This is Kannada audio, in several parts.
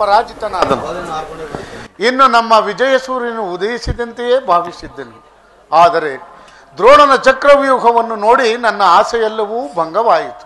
ಪರಾಜಿತನಾದನು ಇನ್ನು ನಮ್ಮ ವಿಜಯ ಸೂರ್ಯನು ಉದಯಿಸಿದಂತೆಯೇ ಭಾವಿಸಿದ್ದನು ಆದರೆ ದ್ರೋಣನ ಚಕ್ರವ್ಯೂಹವನ್ನು ನೋಡಿ ನನ್ನ ಆಸೆಯೆಲ್ಲವೂ ಭಂಗವಾಯಿತು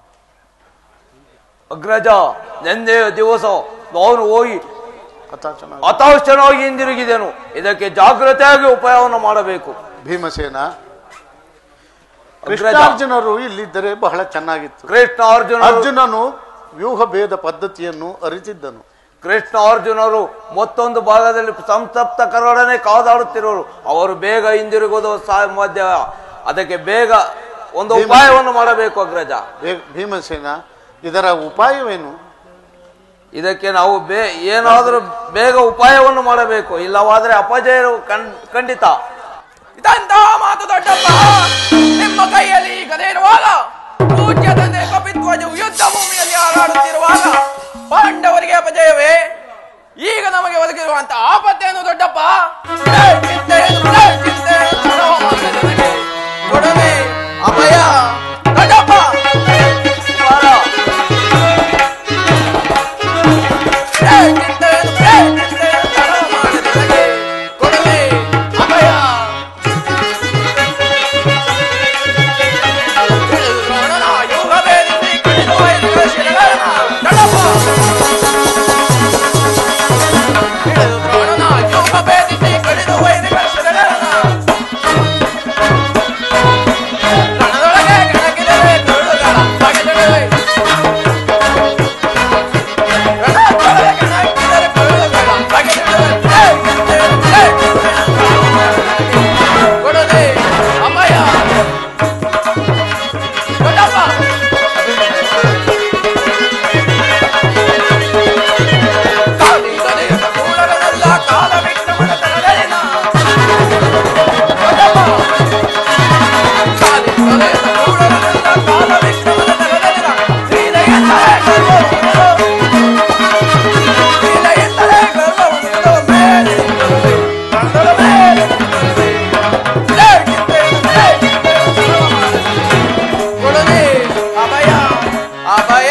ಅಗ್ರಜ ನಿನ್ನೆ ದಿವಸ ನಾನು ಹೋಗಿ ಹತಾಶನ ಹತಾಶನಾಗಿ ಹಿಂದಿರುಗಿದೆನು ಇದಕ್ಕೆ ಜಾಗ್ರತೆಯಾಗಿ ಉಪಾಯವನ್ನು ಮಾಡಬೇಕು ಭೀಮಸೇನ ಅಗ್ರಜ ಕೃಷ್ಣಾರ್ಜುನರು ಇಲ್ಲಿದ್ದರೆ ಬಹಳ ಚೆನ್ನಾಗಿತ್ತು ಕೃಷ್ಣ ಅರ್ಜುನ ಅರ್ಜುನನು ವ್ಯೂಹ ಭೇದ ಪದ್ಧತಿಯನ್ನು ಅರಿತಿದ್ದನು ಕೃಷ್ಣ ಅರ್ಜುನರು ಮತ್ತೊಂದು ಭಾಗದಲ್ಲಿ ಸಂತಪ್ತ ಕರಡನೆ ಕಾದಾಡುತ್ತಿರುವರು ಅವರು ಬೇಗ ಹಿಂದಿರುಗೋದು ಸಾ- ಮಧ್ಯ ಅದಕ್ಕೆ ಬೇಗ ಒಂದು ಉಪಾಯವನ್ನು ಮಾಡಬೇಕು ಅಗ್ರಜ ಭೇ- ಭೀಮಸೇನ ಇದರ ಉಪಾಯವೇನು ಇದಕ್ಕೆ ನಾವು ಬೇ ಏನಾದರೂ ಬೇಗ ಉಪಾಯವನ್ನು ಮಾಡಬೇಕು ಇಲ್ಲವಾದ್ರೆ ಅಪಜಯ ಕಣ್- ಖಂಡಿತ ಇದಂತಹ ಮಾತು ದೊಡ್ಡಪ್ಪ ನಿಮ್ಮ ಕೈಯಲ್ಲಿ ಗದೆ ಇರುವಾಗ ಪೂಜ್ಯ ತಂದೆ ಕಪಿತ್ವಜು ಯುದ್ಧ ಭೂಮಿಯಲ್ಲಿ ಹಾರಾಡುತ್ತಿರುವಾಗ ಪಾಂಡವರಿಗೆ ಅಪಜಯವೇ ಈಗ ನಮಗೆ ಒದಗಿರುವಂತ ಆಪತ್ತೇನು ದೊಡ್ಡಪ್ಪ ಏ, ಚಿಂತೆ, ಏ, ಚಿಂತೆ, ತಡವ ಮಾತ್ರ ನನಗೆ. ಕೊಡವೆ ಅಭಯ ದೊಡ್ಡಪ್ಪ ಕುಮಾರ, ಏ, ಚಿಂತೆ, ಏ, ಚಿಂತೆ, ತಡವ ಮಾತ್ರ ನನಗೆ. ಕೊಡವೆ ಅಭಯ ದ್ರೋಣನ ಯೋಗ ಭೇದಿಸಿ ಕಡಿದು ಒಯ್ದ ಶಿರಗಳನ್ನ ದೊಡ್ಡಪ್ಪ ದ್ರೋಣನ ಯೋಗ ಭೇದಿಸಿ ಕಡಿದು ಒಯ್ದ ಶಿರಗಳನ್ನ ರಣದೊಳಗೆ ಕೆಣಕಿದರೆ ಕರುಳುಗಳ ಬಗೆದೊಡವೆ. ರಣದೊಳಗೆ ಕೆಣಕಿದರೆ ಕರುಳುಗಳ ಬಗೆದೊಡವೆ. ಏ, ಏ, ಏ, ಕೊಡದೆ ಅಮಯ ದೊಡ್ಡಪ್ಪ ಕಾಲಿ ತೊರೆಯುತ್ತ ಕೂಡಲನೆಲ್ಲ ಕಾಲ ವಿಕ್ರಮನ ತರದಳಿನ. ದೊಡ್ಡಪ್ಪ. ಕಾಲಿ ತೊರೆಯುತ್ತ ಕೂಡಲನೆಲ್ಲ ಕಾಲ ವಿಕ್ರಮನ ತರದಳಿನ. ಸೀದೆಯಿಂದಲೇ ಗರ್ವವನ್ನು ಸೀದೆಯಿಂದಲೇ ಗರ್ವವನ್ನು ಮೇಲೆ ನಿಲ್ಲುವೆ. ಕಣ್ಣುಗಳ ಮೇಲೆ ನಿಲ್ಲುವೆ. ಜೈ ಕಿತ್ತೆ, ಜೈ ಕಿತ್ತೆ, ಸರ್ವ ಮಾಡಲಿ. ಕೊಡಲಿ ಅಭಯ ಅಭಯ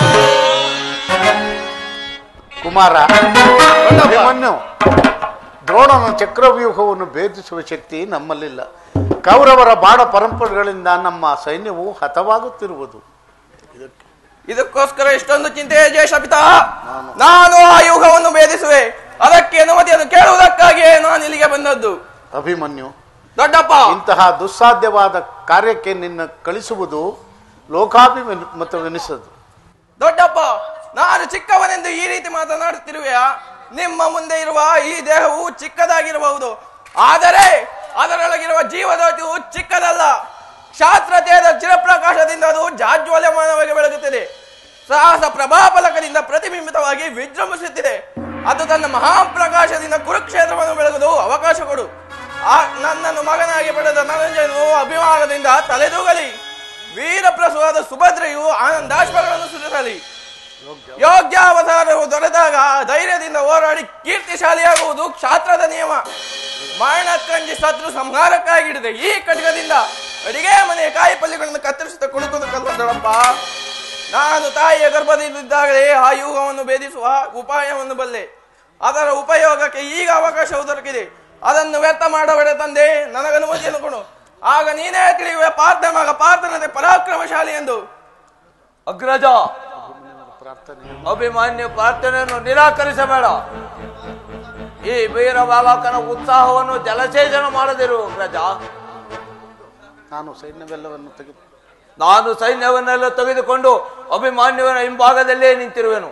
ಕುಮಾರ ಅಭಿಮನ್ಯು ದ್ರೋಣನ ಚಕ್ರವ್ಯೂಹವನ್ನು ಭೇದಿಸುವ ಶಕ್ತಿ ನಮ್ಮಲ್ಲಿಲ್ಲ ಕೌರವರ ಬಾಣ ಪರಂಪರೆಗಳಿಂದ ನಮ್ಮ ಸೈನ್ಯವು ಹತವಾಗುತ್ತಿರುವುದು ಇದಕ್ಕೋಸ್ಕರ ಇಷ್ಟೊಂದು ಚಿಂತೆ ಜಯಶಪಿತ ನಾನು ಆ ಯುಗವನ್ನು ಭೇದಿಸುವೆ ಅದಕ್ಕೆ ಅನುಮತಿಯನ್ನು ಕೇಳುವುದಕ್ಕಾಗಿಯೇ ನಾನು ಇಲ್ಲಿಗೆ ಬಂದದ್ದು ಅಭಿಮನ್ಯು ದೊಡ್ಡಪ್ಪ ಇಂತಹ ದುಸ್ಸಾಧ್ಯವಾದ ಕಾರ್ಯಕ್ಕೆ ನಿನ್ನ ಕಳಿಸುವುದು ಲೋಕಾಭಿಮತವೆನಿಸದು ದೊಡ್ಡಪ್ಪ ನಾನು ಚಿಕ್ಕವನೆಂದು ಈ ರೀತಿ ಮಾತನಾಡುತ್ತಿರುವೆಯಾ ನಿಮ್ಮ ಮುಂದೆ ಇರುವ ಈ ದೇಹವು ಚಿಕ್ಕದಾಗಿರಬಹುದು ಆದರೆ ಅದರೊಳಗಿರುವ ಜೀವಜ್ಯೋತಿಯು ಚಿಕ್ಕದಲ್ಲ ಶಾಸ್ತ್ರತೆಯಾದ ಚಿರಪ್ರಕಾಶದಿಂದ ಅದು ಜಾಜ್ವಲ್ಯಮಾನವಾಗಿ ಬೆಳಗುತ್ತಿದೆ ಸಾಹಸ ಪ್ರಭಾಫಲಕದಿಂದ ಪ್ರತಿಬಿಂಬಿತವಾಗಿ ವಿಜೃಂಭಿಸುತ್ತಿದೆ ಅದು ತನ್ನ ಮಹಾಪ್ರಕಾಶದಿಂದ ಕುರುಕ್ಷೇತ್ರವನ್ನು ಬೆಳಗಲು ಅವಕಾಶ ಕೊಡು ಆ ನನ್ನನ್ನು ಮಗನಾಗಿ ಪಡೆದ ನನಂಜನು ಅಭಿಮಾನದಿಂದ ತಲೆದೂಗಲಿ ವೀರಪ್ರಸವಾದ ಸುಭದ್ರೆಯು ಆನಂದಾಶ್ವಗಳನ್ನು ಸುರಿಸಲಿ ಯೋಗ್ಯಾವತಾರವು ದೊರೆತಾಗ ಧೈರ್ಯದಿಂದ ಹೋರಾಡಿ ಕೀರ್ತಿಶಾಲಿಯಾಗುವುದು ಕ್ಷಾತ್ರದ ನಿಯಮ ಮರಣಕ್ಕಂಜಿ ಶತ್ರು ಸಂಹಾರಕ್ಕಾಗಿಡಿದೆ ಈ ಕಟಕದಿಂದ ಅಡಿಗೆ ಮನೆಯ ಕಾಯಿ ಪಲ್ಯಗಳನ್ನು ಕತ್ತರಿಸುತ್ತಾ ಕುಳಿತುದು ಕಲ್ಪದಳಪ್ಪ ನಾನು ತಾಯಿಯ ಗರ್ಭದಲ್ಲಿದ್ದಾಗಲೇ ಆ ಯುಗವನ್ನು ಭೇದಿಸುವ ಉಪಾಯವನ್ನು ಬಲ್ಲೆ ಅದರ ಉಪಯೋಗಕ್ಕೆ ಈಗ ಅವಕಾಶವು ದೊರಕಿದೆ ಅದನ್ನು ವ್ಯರ್ಥ ಮಾಡಬೇಡ ತಂದೆ ನನಗನುಮತಿಯನ್ನು ಕೊಡು ಆಗ ನೀನೇ ತಿಳಿಯುವೆ ಪಾರ್ಥ ಮಗ ಪಾರ್ಥನತೆ ಪರಾಕ್ರಮಶಾಲಿ ಎಂದು ಅಗ್ರಜ ಅಭಿಮಾನ್ಯ ಪ್ರಾರ್ಥನೆಯನ್ನು ನಿರಾಕರಿಸಬೇಡ ಈ ವೀರ ಬಾಲಕನ ಉತ್ಸಾಹವನ್ನು ಜಲಸೇಚನ ಮಾಡದಿರು ಅಗ್ರಜ ನಾನು ಸೈನ್ಯವೆಲ್ಲವನ್ನು ತೆಗೆದು ನಾನು ಸೈನ್ಯವನ್ನೆಲ್ಲ ತೆಗೆದುಕೊಂಡು ಅಭಿಮಾನ್ಯವನ ಹಿಂಭಾಗದಲ್ಲೇ ನಿಂತಿರುವೆನು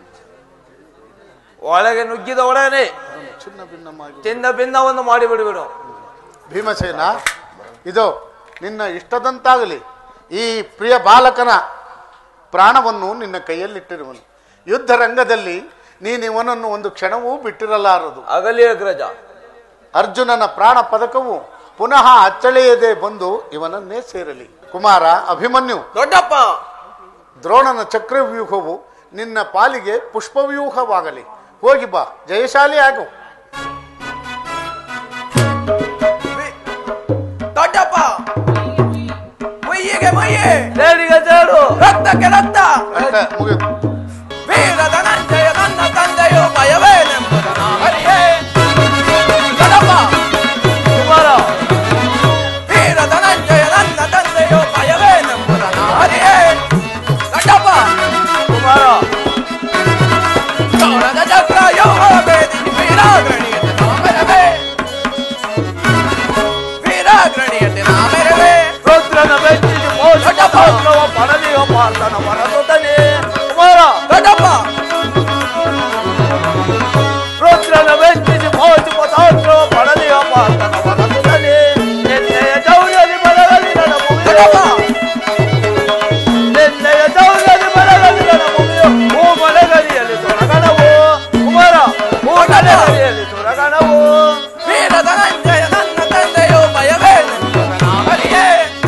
ಒಳಗೆ ನುಗ್ಗಿದ ಒಡನೆ ಚಿನ್ನ ಭಿನ್ನವಾಗಿ ಚಿನ್ನ ಭಿನ್ನವನ್ನು ಮಾಡಿಬಿಡುವೆನು ಭೀಮಸೇನ ಇದು ನಿನ್ನ ಇಷ್ಟದಂತಾಗಲಿ ಈ ಪ್ರಿಯ ಬಾಲಕನ ಪ್ರಾಣವನ್ನು ನಿನ್ನ ಕೈಯಲ್ಲಿಟ್ಟಿರುವನು ಯುದ್ಧ ರಂಗದಲ್ಲಿ ನೀನು ಇವನನ್ನು ಒಂದು ಕ್ಷಣವೂ ಬಿಟ್ಟಿರಲಾರದು ಆಗಲಿ ಅಗ್ರಜ ಅರ್ಜುನನ ಪ್ರಾಣ ಪದಕವು ಪುನಃ ಅಚ್ಚಳೆಯದೆ ಬಂದು ಇವನನ್ನೇ ಸೇರಲಿ ಕುಮಾರ ಅಭಿಮನ್ಯು ದೊಡ್ಡಪ್ಪ ದ್ರೋಣನ ಚಕ್ರವ್ಯೂಹವು ನಿನ್ನ ಪಾಲಿಗೆ ಪುಷ್ಪವ್ಯೂಹವಾಗಲಿ ಹೋಗಿ ಬಾ ಜಯಶಾಲಿ ಆಗು ವಿ- ದೊಡ್ಡಪ್ಪ ಮೈಯಿಗೆ ಮೈಯೆ ಸೇಡಿಗೆ ಸೇಡು ರಕ್ತಕ್ಕೆ ರಕ್ತ ಅಷ್ಟೇ ಮುಗಿದು ವೀರ ಧನಂಜಯ ನನ್ನ ತಂದೆ ಪತಾಸ್ತ್ರವ ಪಡಲಿಯ ಪಾರ್ಥನ ವರಸುತ್ತನೆ ಕುಮಾರ ದೊಡ್ಡಪ್ಪ ರುದ್ರನ ವೆಚ್ಚಿಸಿ ಮೋಚು ಪತಾಸ್ತ್ರವ ಪಡಲಿಯ ಪಾರ್ಥನ ವರಸುತ್ತನೆ ಎಣ್ಣೆಯ ಜೌರ್ಯದಿ ಬಲಗಲಿ ನನ್ನ ದೊಡ್ಡಪ್ಪ ಮುಗಿಯೋ ನಿನ್ನೆಯ ದೌರ್ಯದಿ ಬಲಗಲಿ ನನ್ನ ಮುಗಿಯೋ ಹೂ ಮಲೆಗರಿಯಲ್ಲಿ ಸುರಗಣವು ಕುಮಾರ ಹೂ ಮಲೆಗರಿಯಲ್ಲಿ ಸುರಗಣವು ವೀರ ಧನಂಜಯ ನನ್ನ ತಂದೆಯು ಭಯವೇ ನಾಗಲಿಯೇ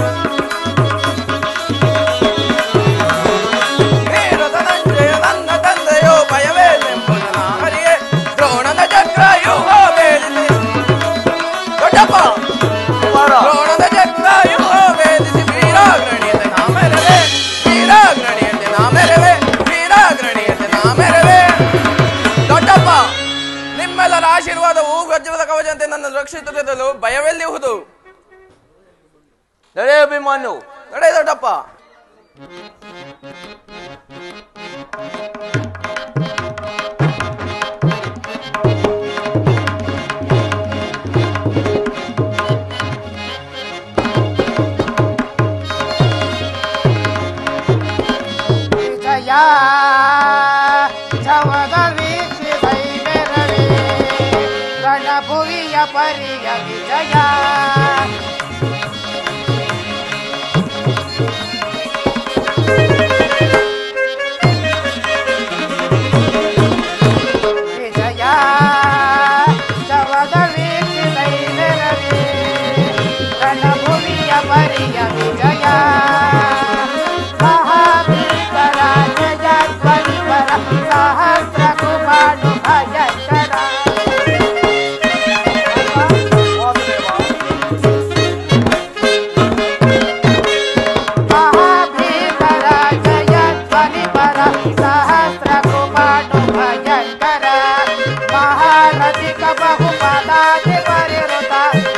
ವೀರ ಧನಂಜಯ ನನ್ನ ತಂದೆಯು ಭಯವೇ ನಾಗಲಿಯೇ ದ್ರೋಣನ ಚಕ್ರ ಯುಗ ಬೇಡಿಸಿ ದೊಡ್ಡಪ್ಪ ಕುಮಾರ ದ್ರೋಣದ ಚಕ್ರ ಯುಗ ಬೇಡಿಸಿ ವೀರಾಗ್ರಣಿಯಂತೆ ನಾಮೆರವೆ ವೀರಾಗ್ರಣಿಯಂತೆ ನಾಮೆರವೆ ವೀರಾಗ್ರಣಿಯಂತೆ ನಾಮೆರವೆ ದೊಡ್ಡಪ್ಪ ನಿಮ್ಮೆಲ್ಲರ ಆಶೀರ್ವಾದವು ವಜ್ರದ ಕವಚಂತೆ ನನ್ನ ರಕ್ಷಿಸುತ್ತಿರಲು ಭಯವೆಲ್ಲಿಹುದು ನಡೆ ಅಭಿಮಾನ್ಯು ನಡೆ ದೊಡ್ಡಪ್ಪ ವಿಜಯ ಛವದ ವೀಕ್ಷಿಸೈ ಮೆರವೆ ಗಣಭುವಿಯ ಪರಿಯ ವಿಜಯ ವಿಜಯ ಛವದ ವೀಕ್ಷಿಸೈ ಮೆರವೆ ಗಣಭುವಿಯ ಪರಿಯ ವಿಜಯ ಮಹಾಭೀಕರ ಜಗದ್ವರಿವರ ಸಹಸ್ರ ಕುಮಾರು ಭಯಂಕರ ಮಹಾಭೀಕರ ಜಯಧ್ವನಿವರ ಸಹಸ್ರ ಕುಮಾರು ಭಯಂಕರ ಮಹಾರಥಿಕ ಬಹುಪದಾತಿ ಪರಿವೃತ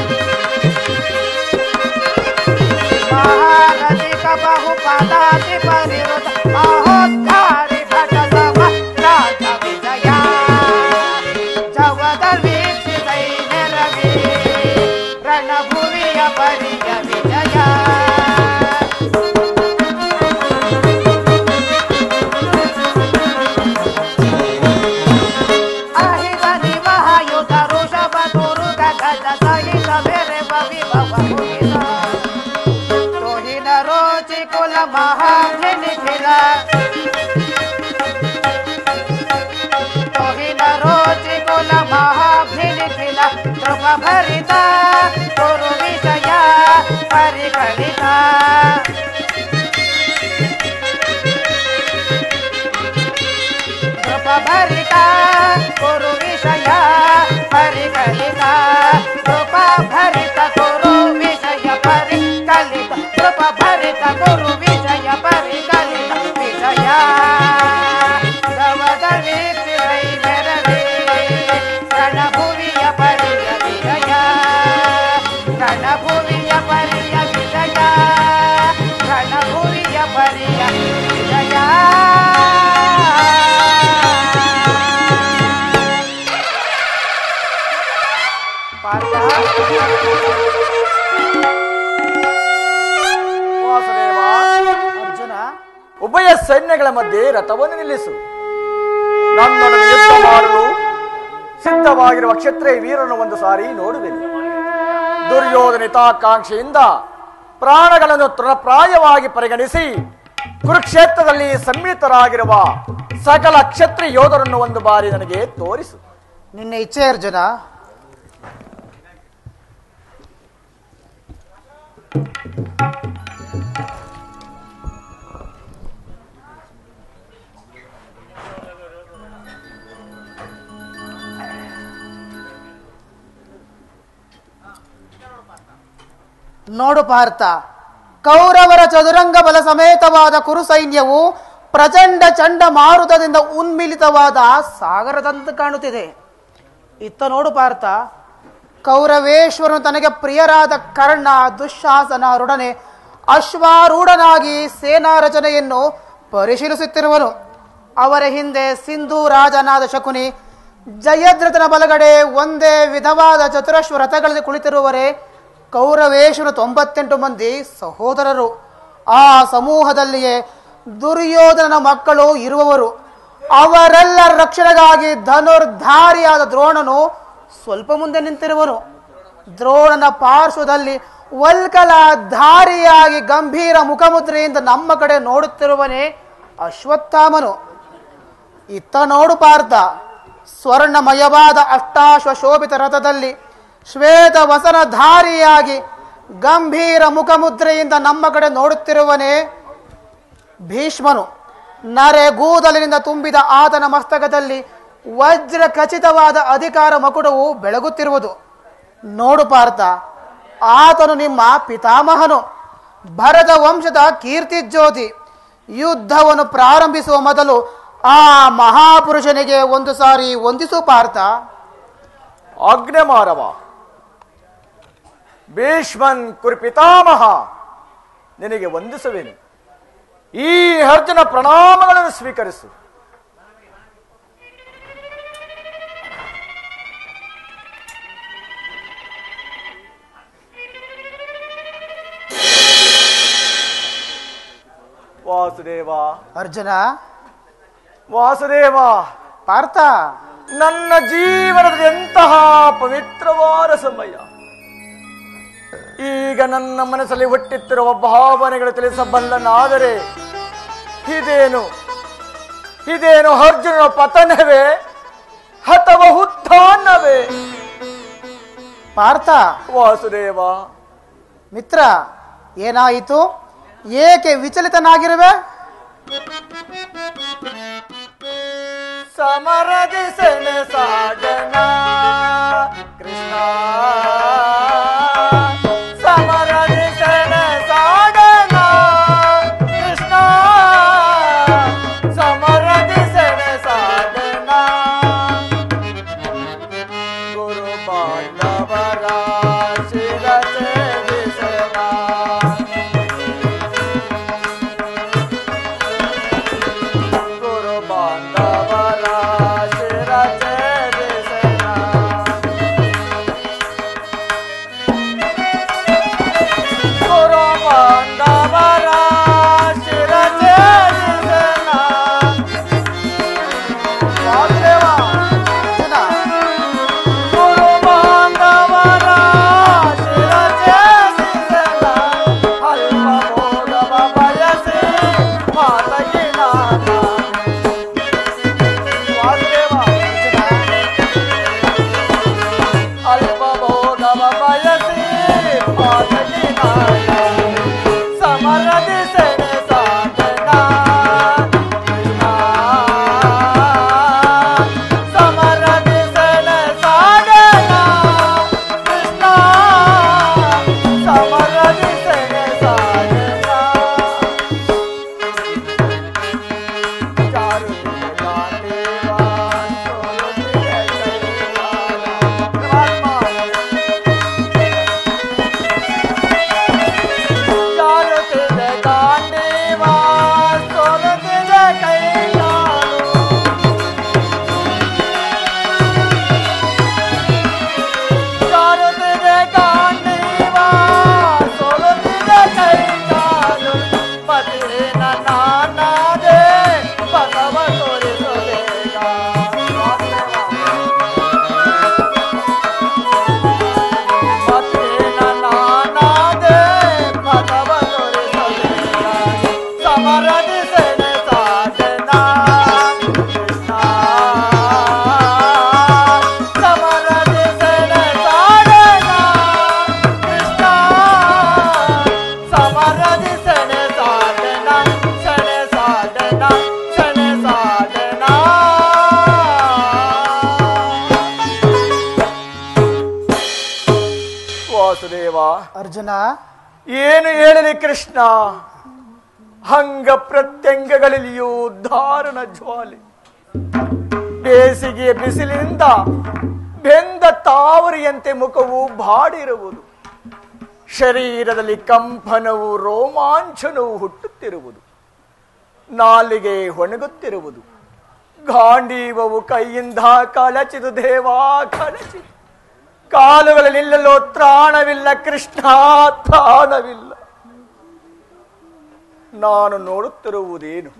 ಮಹಾರಥಿಕ ಬಹುಪದಾತಿ ಪರಿವೃತ ಮಹೋದ್ಧಾರಿ ಭಟ ಸಮ ರಾಜ ವಿಜಯ ಜವದ ವೀಕ್ಷಿಸೈ ನೆರವಿ ರಣಭುವಿಯ ಪರಿಯ ವಿಜಯ ಅಹಿತ ನಿಮಹಾಯುಧ ಋಷಭ ತುರುಗ ಗಜ ಸಹಿತ ಬೇರೆ ವಿಭವ ಮುಗಿದ ತೋಹಿನ ರೋಚಿ ಕುಲ ಮಹಾಗ್ನಿ ನಿಖಿಲ ತೋಹಿನ ರೋಚಿ ಕುಲ ಮಹಾಗ್ನಿ ನಿಖಿಲ ಕೃಪ ಭರಿತ ಕುರು ವಿಷಯ ಪರಿಕಲಿತ ಕೃಪ ಭರಿತ ಕುರು ವಿಷಯ ಪರಿಕಲಿತ ಕೃಪ ಭರಿತ ಕುರು ವಿಷಯ ಪರಿಕಲಿತ ಕೃಪ ಭರಿತ ಕುರು ವಿಷಯ ಪರಿಕಲಿತ ವಿಷಯ ಸವದ ವೀಕ್ಷಿಸೈ ಮೆರವಿ ರಣಭುವಿಯ ಪರಿಯ ವಿಜಯ ರಣಭುವಿಯ ಪರಿಯ ವಿಜಯ ರಣಭುವಿಯ ಪರಿಯ ವಿಜಯ ಪಾರ್ಥ ವಾಸುದೇವ ಅರ್ಜುನ ಉಭಯ ಸೈನ್ಯಗಳ ಮಧ್ಯೆ ರಥವನ್ನು ನಿಲ್ಲಿಸು ನನ್ನೊಡನೆ ಯುದ್ಧ ಮಾಡಲು ಸಿದ್ಧವಾಗಿರುವ ಕ್ಷತ್ರಿಯ ವೀರನು ಒಂದು ಸಾರಿ ನೋಡುವೆನು ದುರ್ಯೋಧನಿತಾಕಾಂಕ್ಷೆಯಿಂದ ಪ್ರಾಣಗಳನ್ನು ತೃಣಪ್ರಾಯವಾಗಿ ಪರಿಗಣಿಸಿ ಕುರುಕ್ಷೇತ್ರದಲ್ಲಿ ಸಮ್ಮಿಳಿತರಾಗಿರುವ ಸಕಲ ಕ್ಷತ್ರಿಯ ಯೋಧರನ್ನು ಒಂದು ಬಾರಿ ನನಗೆ ತೋರಿಸು ನಿನ್ನ ಇಚ್ಛೆ ಅರ್ಜುನ ನೋಡು ಪಾರ್ಥ ಕೌರವರ ಚದುರಂಗ ಬಲ ಸಮೇತವಾದ ಕುರು ಸೈನ್ಯವು ಪ್ರಚಂಡ ಚಂಡ ಮಾರುತದಿಂದ ಉನ್ಮಿಲಿತವಾದ ಸಾಗರದಂತೆ ಕಾಣುತ್ತಿದೆ ಇತ್ತ ನೋಡು ಪಾರ್ಥ ಕೌರವೇಶ್ವರನು ತನಗೆ ಪ್ರಿಯರಾದ ಕರ್ಣ ದುಶ್ಶಾಸನರೊಡನೆ ಅಶ್ವಾರೂಢನಾಗಿ ಸೇನಾ ರಚನೆಯನ್ನು ಪರಿಶೀಲಿಸುತ್ತಿರುವನು ಅವರ ಹಿಂದೆ ಸಿಂಧೂ ರಾಜನಾದ ಶಕುನಿ ಜಯದ್ರಥನ ಬಲಗಡೆ ಒಂದೇ ವಿಧವಾದ ಚತುರಶ್ವ ರಥಗಳಲ್ಲಿ ಕುಳಿತಿರುವರೆ ಕೌರವೇಶ್ವರ ತೊಂಬತ್ತೆಂಟು ಮಂದಿ ಸಹೋದರರು ಆ ಸಮೂಹದಲ್ಲಿಯೇ ದುರ್ಯೋಧನನ ಮಕ್ಕಳು ಇರುವವರು ಅವರೆಲ್ಲರ ರಕ್ಷಣೆಗಾಗಿ ಧನುರ್ಧಾರಿಯಾದ ದ್ರೋಣನು ಸ್ವಲ್ಪ ಮುಂದೆ ನಿಂತಿರುವನು ದ್ರೋಣನ ಪಾರ್ಶ್ವದಲ್ಲಿ ವಲ್ಕಲ ಧಾರಿಯಾಗಿ ಗಂಭೀರ ಮುಖಮುದ್ರೆಯಿಂದ ನಮ್ಮ ಕಡೆ ನೋಡುತ್ತಿರುವನೇ ಅಶ್ವತ್ಥಾಮನು ಇತ್ತ ನೋಡು ಪಾರ್ಥ ಸ್ವರ್ಣಮಯವಾದ ಅಷ್ಟಾಶ್ವ ಶೋಭಿತ ರಥದಲ್ಲಿ ಶ್ವೇತ ವಸನಧಾರಿಯಾಗಿ ಗಂಭೀರ ಮುಖಮುದ್ರೆಯಿಂದ ನಮ್ಮ ಕಡೆ ನೋಡುತ್ತಿರುವನೇ ಭೀಷ್ಮನು ನರೆಗೂದಲಿನಿಂದ ತುಂಬಿದ ಆತನ ಮಸ್ತಕದಲ್ಲಿ ವಜ್ರ ಖಚಿತವಾದ ಅಧಿಕಾರ ಮಕುಟವು ಬೆಳಗುತ್ತಿರುವುದು ನೋಡು ಪಾರ್ಥ ಆತನು ನಿಮ್ಮ ಪಿತಾಮಹನು ಭರತ ವಂಶದ ಕೀರ್ತಿ ಜ್ಯೋತಿ ಯುದ್ಧವನ್ನು ಪ್ರಾರಂಭಿಸುವ ಮೊದಲು ಆ ಮಹಾಪುರುಷನಿಗೆ ಒಂದು ಸಾರಿ ವಂದಿಸು ಪಾರ್ಥ ಅಗ್ನಿಮಾರವ ಭೀಷ್ಮನ್ ಕುರಿಪಿತಾಮಹ ನಿನಗೆ ವಂದಿಸುವೆನು ಈ ಅರ್ಜುನ ಪ್ರಣಾಮಗಳನ್ನು ಸ್ವೀಕರಿಸು ವಾಸುದೇವ ಅರ್ಜುನ ವಾಸುದೇವ ಪಾರ್ಥ ನನ್ನ ಜೀವನದ ಎಂತಹ ಪವಿತ್ರವಾದ ಸಮಯ ಈಗ ನನ್ನ ಮನಸ್ಸಲ್ಲಿ ಹುಟ್ಟುತ್ತಿರುವ ಭಾವನೆಗಳು ತಿಳಿಸಬಲ್ಲನಾದರೆ ಇದೇನು ಇದೇನು ಅರ್ಜುನನ ಪತನವೇ ಅಥವಾ ಉತ್ಥಾನವೇ ಪಾರ್ಥ ವಾಸುದೇವ ಮಿತ್ರ ಏನಾಯಿತು ಏಕೆ ವಿಚಲಿತನಾಗಿರುವೆ ಸಮರದಿ ಸೆನೆ ಸಾಗನ ಕೃಷ್ಣ ಸಮರದಿ ಸೆನೆ ಸಾಗನ ಕೃಷ್ಣ ಸಮರದಿ ಸೆನೆ ಸಾಗನ ಗುರು ಬಾಂಧವರ ಶಿರಸೆ ವಿಸನ ಗುರು ಬಾಂಧವರ ಶಿರಸೆ ವಿಸನ ಗುರು ಬಾಂಧವರ ಶಿರಸೆ ವಿಸನ ವಾಸುದೇವ ಅರ್ಜುನ ಗುರು ಬಾಂಧವರ ಶಿರಸೆ ವಿಸನ ಅಲ್ಪ ಮೋದವ ಬಯಸಿ ಮಾತಗಿನ ವಾಸುದೇವ ಅಲ್ಪ ಮೋದವ ಬಯಸಿ ಮಾತಗಿನ ಸಮರದಿ ಸೆನೆ ಸಾಧನ ಸಮರದಿ ಸೆನೆ ಸಾಧನ ಕೃಷ್ಣ ಸಮರದಿ ಸೆನೆ ಸಾಧನ ಚಾರು ಗಾಂಧೀವಾ ಸೋಲುತ್ತಿದೆ ಕೈಲಾಸ. ಚಾರುತ್ತಿದೆ ಗಾಂಧೀವಾ ಸೋಲುತ್ತಿದೆ ಕೈಲಾಲು. ಚಾರುತ್ತಿದೆ ಗಾಂಧೀವಾ ಸೋಲುತ್ತಿದೆ ಕೈಲಾಲು. ಪತಿನ ನಾನಾದೆ ಪದವ ತೋರಿಸು ಬೇಗ. ಪತಿನ ನಾನಾದೆ ಪದವ ತೋರಿಸು ಬೇಗ. ಸಮರದಿ ಸೆನೆ ಸಾಧನ ಕೃಷ್ಣ ಸಮರದಿ ಸೆನೆ ಸಾಧನ ಕೃಷ್ಣ ಸಮರದಿ ಸೆನೆ ಸಾಧನ ಸೆನೆ ಸಾಧನ ಸೆನೆ ಸಾಧನ ವಾಸುದೇವ ಅರ್ಜುನ ಏನು ಹೇಳಲಿ ಕೃಷ್ಣ ಅಂಗ ಪ್ರತ್ಯಂಗಗಳಲ್ಲಿಯೂ ಧಾರಣ ಜ್ವಾಲೆ ಬೇಸಿಗೆಯ ಬಿಸಿಲಿನಿಂದ ಬೆಂದ ತಾವರಿಯಂತೆ ಮುಖವು ಬಾಡಿರುವುದು ಶರೀರದಲ್ಲಿ ಕಂಪನವು ರೋಮಾಂಚನವು ಹುಟ್ಟುತ್ತಿರುವುದು ನಾಲಿಗೆ ಒಣಗುತ್ತಿರುವುದು ಗಾಂಡೀವವು ಕೈಯಿಂದ ಕಳಚಿದು ದೇವಾ ಕಳಚಿದು ಕಾಲುಗಳಲ್ಲಿ ನಿಲ್ಲಲು ತ್ರಾಣವಿಲ್ಲ ಕೃಷ್ಣ ತ್ರಾಣವಿಲ್ಲ ನಾನು ನೋಡುತ್ತಿರುವುದೇನು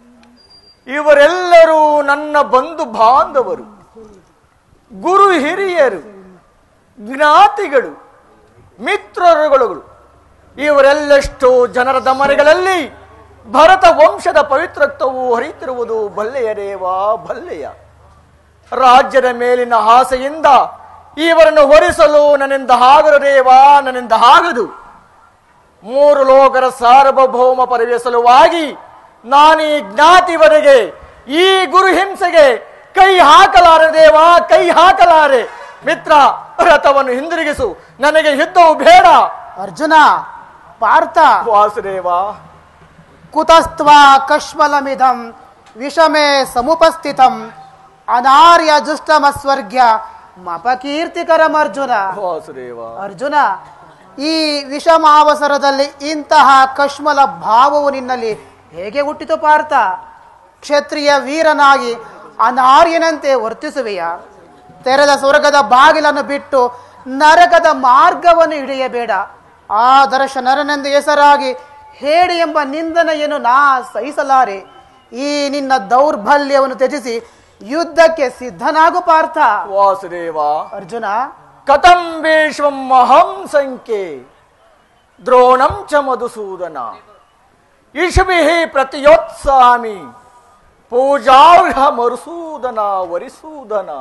ಇವರೆಲ್ಲರೂ ನನ್ನ ಬಂಧು ಬಾಂಧವರು ಗುರು ಹಿರಿಯರು ಜ್ಞಾತಿಗಳು ಮಿತ್ರರುಗಳು ಇವರೆಲ್ಲಷ್ಟೋ ಜನರ ದಮನೆಗಳಲ್ಲಿ ಭರತ ವಂಶದ ಪವಿತ್ರತ್ವವು ಹರಿತಿರುವುದು ಬಲ್ಲೆಯ ದೇವಾ ಬಲ್ಲೆಯ ರಾಜ್ಯದ ಮೇಲಿನ ಆಸೆಯಿಂದ ಇವರನ್ನು ಹೊರಿಸಲು ನನ್ನಿಂದ ಆಗದು ದೇವಾ ನನ್ನಿಂದ ಆಗದು ಮೂರು ಲೋಕರ ಸಾರ್ವಭೌಮ ಪದವಿಯ ಸಲುವಾಗಿ ನಾನೀ ಜ್ಞಾತಿವರೆಗೆ ಈ ಗುರು ಹಿಂಸೆಗೆ ಕೈ ಹಾಕಲಾರೆ ದೇವಾ ಕೈ ಹಾಕಲಾರೆ ಮಿತ್ರ ರಥವನ್ನು ಹಿಂದಿರುಗಿಸು ನನಗೆ ಯುದ್ಧವು ಬೇಡ ಅರ್ಜುನ ಪಾರ್ಥ ವಾಸುದೇವ ಕುತಸ್ತ್ವಾ ಕಶ್ಮಲಮಿದಂ ವಿಷಮೇ ಸಮುಪಸ್ಥಿತಂ ಅನಾರ್ಯ ಜುಷ್ಟಮಸ್ವರ್ಗ್ಯ ಮಪಕೀರ್ತಿಕರಂ ಅರ್ಜುನ ವಾಸುದೇವ ಅರ್ಜುನ ಈ ವಿಷಮಾವಸರದಲ್ಲಿ ಇಂತಹ ಕಶ್ಮಲ ಭಾವವು ನಿನ್ನಲ್ಲಿ ಹೇಗೆ ಹುಟ್ಟಿತು ಪಾರ್ಥ ಕ್ಷತ್ರಿಯ ವೀರನಾಗಿ ಅನಾರ್ಯನಂತೆ ವರ್ತಿಸುವೆಯ ತೆರೆದ ಸ್ವರ್ಗದ ಬಾಗಿಲನ್ನು ಬಿಟ್ಟು ನರಕದ ಮಾರ್ಗವನ್ನು ಹಿಡಿಯಬೇಡ ಆದರ್ಶ ನರನೆಂದು ಹೆಸರಾಗಿ ಹೇಳಿ ಎಂಬ ನಿಂದನೆಯನ್ನು ನಾ ಸಹಿಸಲಾರೆ ಈ ನಿನ್ನ ದೌರ್ಬಲ್ಯವನ್ನು ತ್ಯಜಿಸಿ ಯುದ್ಧಕ್ಕೆ ಸಿದ್ಧನಾಗು ಪಾರ್ಥ ವಾಸುದೇವ ಅರ್ಜುನ ಕಥಂ ವಿಶ್ವಂ ಅಹಂ ಸಂಖ್ಯೆ ದ್ರೋಣಂ ಚ ಮಧುಸೂದನ ಇಷುಭಿ ಪ್ರತಿಯೋತ್ಸಾಮಿ ಪೂಜಾರ್ಹ ಮರುಸೂದನ ವರಿಸೂದನ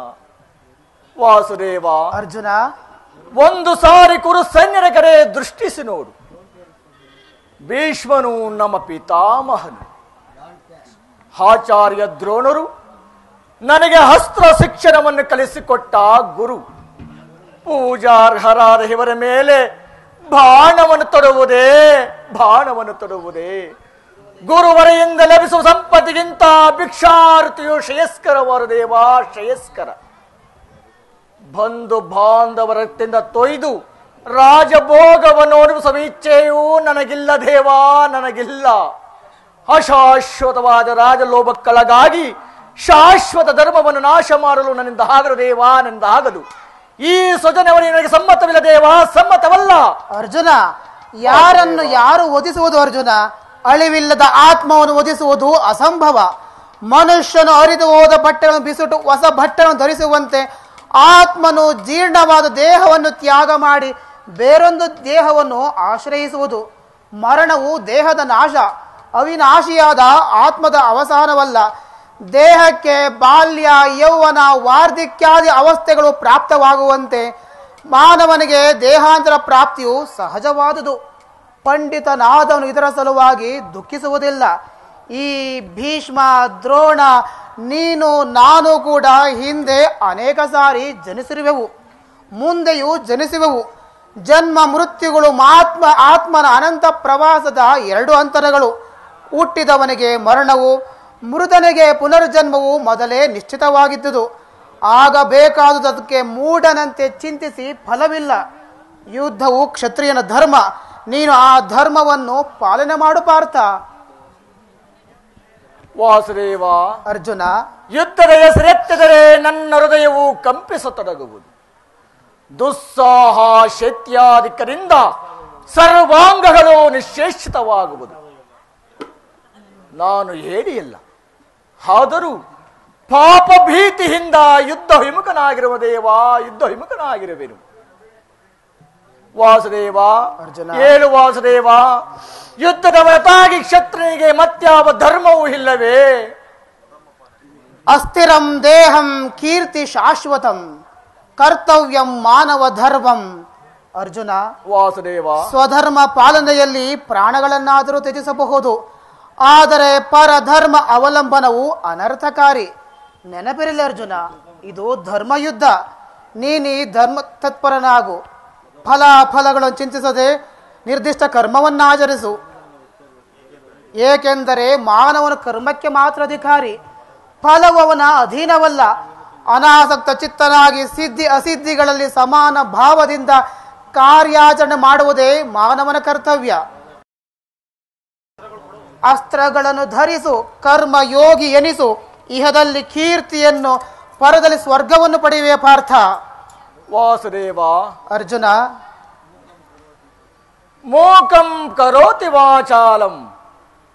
ವಾಸುದೇವ ಅರ್ಜುನ ಒಂದು ಸಾರಿ ಕುರು ಸೈನ್ಯರ ಕಡೆ ದೃಷ್ಟಿಸಿ ನೋಡು ಭೀಷ್ಮನು ನಮ್ಮ ಪಿತಾಮಹನು ಆಚಾರ್ಯ ದ್ರೋಣರು ನನಗೆ ಅಸ್ತ್ರ ಶಿಕ್ಷಣವನ್ನು ಕಲಿಸಿಕೊಟ್ಟ ಗುರು ಪೂಜಾರ್ಹರಾದ ಇವರ ಮೇಲೆ ಬಾಣವನ್ನು ತೊಡುವುದೇ ಬಾಣವನ್ನು ತೊಡುವುದೇ ಗುರುವರೆಯಿಂದ ಲಭಿಸುವ ಸಂಪತ್ತಿಗಿಂತ ಭಿಕ್ಷಾರತಿಯು ಶ್ರೇಯಸ್ಕರವಾದ ದೇವಾ ಶ್ರೇಯಸ್ಕರ ಬಂಧು ಬಾಂಧವರತ್ತಿಂದ ತೊಯ್ದು ರಾಜಭೋಗವನ್ನು ಅನುಭವಿಸುವ ಇಚ್ಛೆಯೂ ನನಗಿಲ್ಲ ದೇವಾ ನನಗಿಲ್ಲ ಅಶಾಶ್ವತವಾದ ರಾಜಲೋಭಕ್ಕೊಳಗಾಗಿ ಶಾಶ್ವತ ಧರ್ಮವನ್ನು ನಾಶ ಮಾಡಲು ನನ್ನಿಂದ ಆಗದು ದೇವಾ ನನ್ನಿಂದ ಆಗದು ಈ ಸ್ವಜನವರಿ ನನಗೆ ಸಮ್ಮತವಿಲ್ಲ ದೇವಾ ಸಮ್ಮತವಲ್ಲ ಅರ್ಜುನ ಯಾರನ್ನು ಯಾರು ಒದಿಸುವುದು ಅರ್ಜುನ ಅಳಿವಿಲ್ಲದ ಆತ್ಮವನ್ನು ಒದಿಸುವುದು ಅಸಂಭವ ಮನುಷ್ಯನು ಅರಿದು ಹೋದ ಬಟ್ಟೆಗಳನ್ನು ಬಿಸಿಟು ಹೊಸ ಬಟ್ಟೆಗಳನ್ನು ಧರಿಸುವಂತೆ ಆತ್ಮನು ಜೀರ್ಣವಾದ ದೇಹವನ್ನು ತ್ಯಾಗ ಮಾಡಿ ಬೇರೊಂದು ದೇಹವನ್ನು ಆಶ್ರಯಿಸುವುದು ಮರಣವು ದೇಹದ ನಾಶ ಅವಿನಾಶಿಯಾದ ಆತ್ಮದ ಅವಸಾನವಲ್ಲ ದೇಹಕ್ಕೆ ಬಾಲ್ಯ ಯೌವನ ವಾರ್ಧಕ್ಯಾದಿ ಅವಸ್ಥೆಗಳು ಪ್ರಾಪ್ತವಾಗುವಂತೆ ಮಾನವನಿಗೆ ದೇಹಾಂತರ ಪ್ರಾಪ್ತಿಯು ಸಹಜವಾದುದು ಪಂಡಿತನಾದವನು ಇದರ ಸಲುವಾಗಿ ದುಃಖಿಸುವುದಿಲ್ಲ ಈ ಭೀಷ್ಮ ದ್ರೋಣ ನೀನು ನಾನು ಕೂಡ ಹಿಂದೆ ಅನೇಕ ಸಾರಿ ಜನಿಸಿರುವೆವು ಮುಂದೆಯೂ ಜನಿಸುವೆವು ಜನ್ಮ ಮೃತ್ಯುಗಳು ಮಾತ್ಮ ಆತ್ಮನ ಅನಂತ ಪ್ರವಾಸದ ಎರಡು ಅಂತರಗಳು ಹುಟ್ಟಿದವನಿಗೆ ಮರಣವು ಮೃತನಿಗೆ ಪುನರ್ಜನ್ಮವು ಮೊದಲೇ ನಿಶ್ಚಿತವಾಗಿದ್ದುದು ಆಗ ಬೇಕಾದುದಕ್ಕೆ ಮೂಢನಂತೆ ಚಿಂತಿಸಿ ಫಲವಿಲ್ಲ ಯುದ್ಧವು ಕ್ಷತ್ರಿಯನ ಧರ್ಮ ನೀನು ಆ ಧರ್ಮವನ್ನು ಪಾಲನೆ ಮಾಡು ಪಾರ್ಥ ವಾಸುದೇವ ಅರ್ಜುನ ಯುದ್ಧದ ಹೆಸರೆತ್ತಿದರೆ ನನ್ನ ಹೃದಯವು ಕಂಪಿಸತೊಡಗುವುದು ದುಸ್ಸಾಹ ಶೈತ್ಯಾಧಿಕರಿಂದ ಸರ್ವಾಂಗಗಳು ನಿಶ್ಚೇಷಿತವಾಗುವುದು ನಾನು ಹೇಳಿಯಲ್ಲ ಆದರೂ ಪಾಪ ಭೀತಿಯಿಂದ ಯುದ್ಧ ವಿಮುಖನಾಗಿರುವ ದೇವ ಯುದ್ಧ ವಿಮುಖನಾಗಿರುವೆನು ವಾಸುದೇವ ಅರ್ಜುನ. ಏಳು ವಾಸುದೇವ ಯುದ್ಧದ ಹೊರತಾಗಿ ಕ್ಷತ್ರಿಯನಿಗೆ ಮತ್ಯಾವ ಧರ್ಮವೂ ಇಲ್ಲವೇ ಅಸ್ಥಿರಂ ದೇಹಂ ಕೀರ್ತಿ ಶಾಶ್ವತಂ ಕರ್ತವ್ಯಂ ಮಾನವ ಧರ್ಮಂ ಅರ್ಜುನ ವಾಸುದೇವ ಸ್ವಧರ್ಮ ಪಾಲನೆಯಲ್ಲಿ ಪ್ರಾಣಗಳನ್ನಾದರೂ ತ್ಯಜಿಸಬಹುದು ಆದರೆ ಪರಧರ್ಮ ಅವಲಂಬನವು ಅನರ್ಥಕಾರಿ ನೆನಪಿರಲಿ ಅರ್ಜುನ ಇದು ಧರ್ಮಯುದ್ಧ ನೀನಿ ಧರ್ಮ ತತ್ಪರನಾಗು ಫಲ ಫಲಗಳನ್ನು ಚಿಂತಿಸದೆ ನಿರ್ದಿಷ್ಟ ಕರ್ಮವನ್ನಾಚರಿಸು ಏಕೆಂದರೆ ಮಾನವನ ಕರ್ಮಕ್ಕೆ ಮಾತ್ರ ಅಧಿಕಾರಿ ಫಲವು ಅವನ ಅಧೀನವಲ್ಲ ಅನಾಸಕ್ತ ಚಿತ್ತನಾಗಿ ಸಿದ್ಧಿ ಅಸಿದ್ಧಿಗಳಲ್ಲಿ ಸಮಾನ ಭಾವದಿಂದ ಕಾರ್ಯಾಚರಣೆ ಮಾಡುವುದೇ ಮಾನವನ ಕರ್ತವ್ಯ ಅಸ್ತ್ರಗಳನ್ನು ಧರಿಸು ಕರ್ಮ ಯೋಗಿ ಎನಿಸು ಇಹದಲ್ಲಿ ಕೀರ್ತಿಯನ್ನು ಪರದಲ್ಲಿ ಸ್ವರ್ಗವನ್ನು ಪಡೆಯುವೆ ಪಾರ್ಥ ವಾಸುದೇವ ಅರ್ಜುನ ಮೂಕಂ ಕರೋತಿ ವಾಚಾಲಂ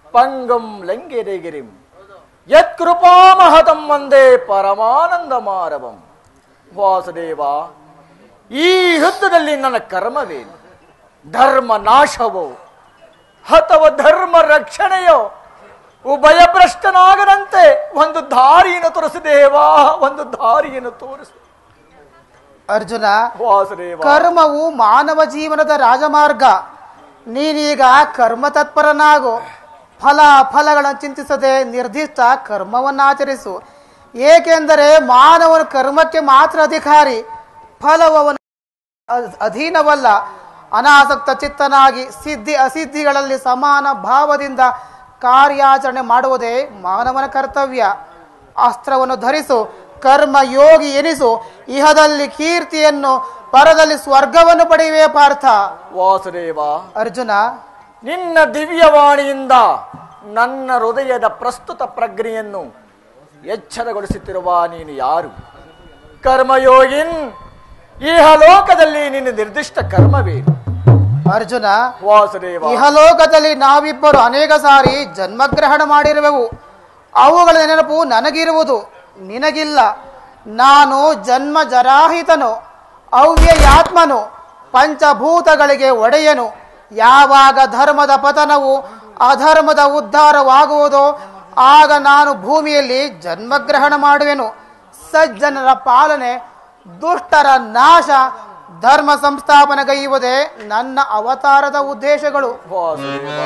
ಪಂಗಂ ಲಂಗೆರೆಗಿರಿಂ ಯತ್ಕೃಪಾಮಹತಂ ಒಂದೇ ಪರಮಾನಂದ ಮಾರವಂ ವಾಸುದೇವ ಈ ಯುದ್ಧದಲ್ಲಿ ನನ್ನ ಕರ್ಮವೇನು ಧರ್ಮ ನಾಶವೋ ಅಥವಾ ಧರ್ಮ ರಕ್ಷಣೆಯೋ ಉಭಯಭ್ರಷ್ಟನಾಗದಂತೆ ಒಂದು ದಾರಿಯನ್ನು ತೋರಿಸು ದೇವಾ ಒಂದು ದಾರಿಯನ್ನು ತೋರಿಸು ಅರ್ಜುನ ವಾಸುದೇವ ಕರ್ಮವು ಮಾನವ ಜೀವನದ ರಾಜಮಾರ್ಗ ನೀನೀಗ ಕರ್ಮ ತತ್ಪರನಾಗು ಫಲ ಫಲಗಳನ್ನು ಚಿಂತಿಸದೆ ನಿರ್ದಿಷ್ಟ ಕರ್ಮವನ್ನು ಆಚರಿಸು ಏಕೆಂದರೆ ಮಾನವನ ಕರ್ಮಕ್ಕೆ ಮಾತ್ರ ಅಧಿಕಾರಿ ಫಲವು ಅವನ ಅ- ಅಧೀನವಲ್ಲ ಅನಾಸಕ್ತ ಚಿತ್ತನಾಗಿ ಸಿದ್ಧಿ ಅಸಿದ್ಧಿಗಳಲ್ಲಿ ಸಮಾನ ಭಾವದಿಂದ ಕಾರ್ಯಾಚರಣೆ ಮಾಡುವುದೇ ಮಾನವನ ಕರ್ತವ್ಯ ಅಸ್ತ್ರವನ್ನು ಧರಿಸು ಕರ್ಮ ಯೋಗಿ ಎನಿಸು ಇಹದಲ್ಲಿ ಕೀರ್ತಿಯನ್ನು ಪರದಲ್ಲಿ ಸ್ವರ್ಗವನ್ನು ಪಡೆಯುವೆ ಪಾರ್ಥ ವಾಸುದೇವ ಅರ್ಜುನ ನಿನ್ನ ದಿವ್ಯವಾಣಿಯಿಂದ ನನ್ನ ಹೃದಯದ ಪ್ರಸ್ತುತ ಪ್ರಜ್ಞೆಯನ್ನು ಎಚ್ಚರಗೊಳಿಸುತ್ತಿರುವ ನೀನು ಯಾರು ಕರ್ಮಯೋಗಿನ್ ಇಹ ಲೋಕದಲ್ಲಿ ನಿನ್ನ ನಿರ್ದಿಷ್ಟ ಕರ್ಮವೇನು ಅರ್ಜುನ ವಾಸುದೇವ ಇಹಲೋಕದಲ್ಲಿ ನಾವಿಬ್ಬರು ಅನೇಕ ಸಾರಿ ಜನ್ಮಗ್ರಹಣ ಮಾಡಿರುವೆವು ಅವುಗಳ ನೆನಪು ನನಗಿರುವುದು ನಿನಗಿಲ್ಲ ನಾನು ಜನ್ಮ ಜರಾಹಿತನು ಅವ್ಯಯಾತ್ಮನು ಪಂಚಭೂತಗಳಿಗೆ ಒಡೆಯನು ಯಾವಾಗ ಧರ್ಮದ ಪತನವು ಅಧರ್ಮದ ಉದ್ಧಾರವಾಗುವುದೋ ಆಗ ನಾನು ಭೂಮಿಯಲ್ಲಿ ಜನ್ಮಗ್ರಹಣ ಮಾಡುವೆನು ಸಜ್ಜನರ ಪಾಲನೆ ದುಷ್ಟರ ನಾಶ ಧರ್ಮ ಸಂಸ್ಥಾಪನೆಗೈಯುವುದೇ ನನ್ನ ಅವತಾರದ ಉದ್ದೇಶಗಳು ವಾಸುದೇವ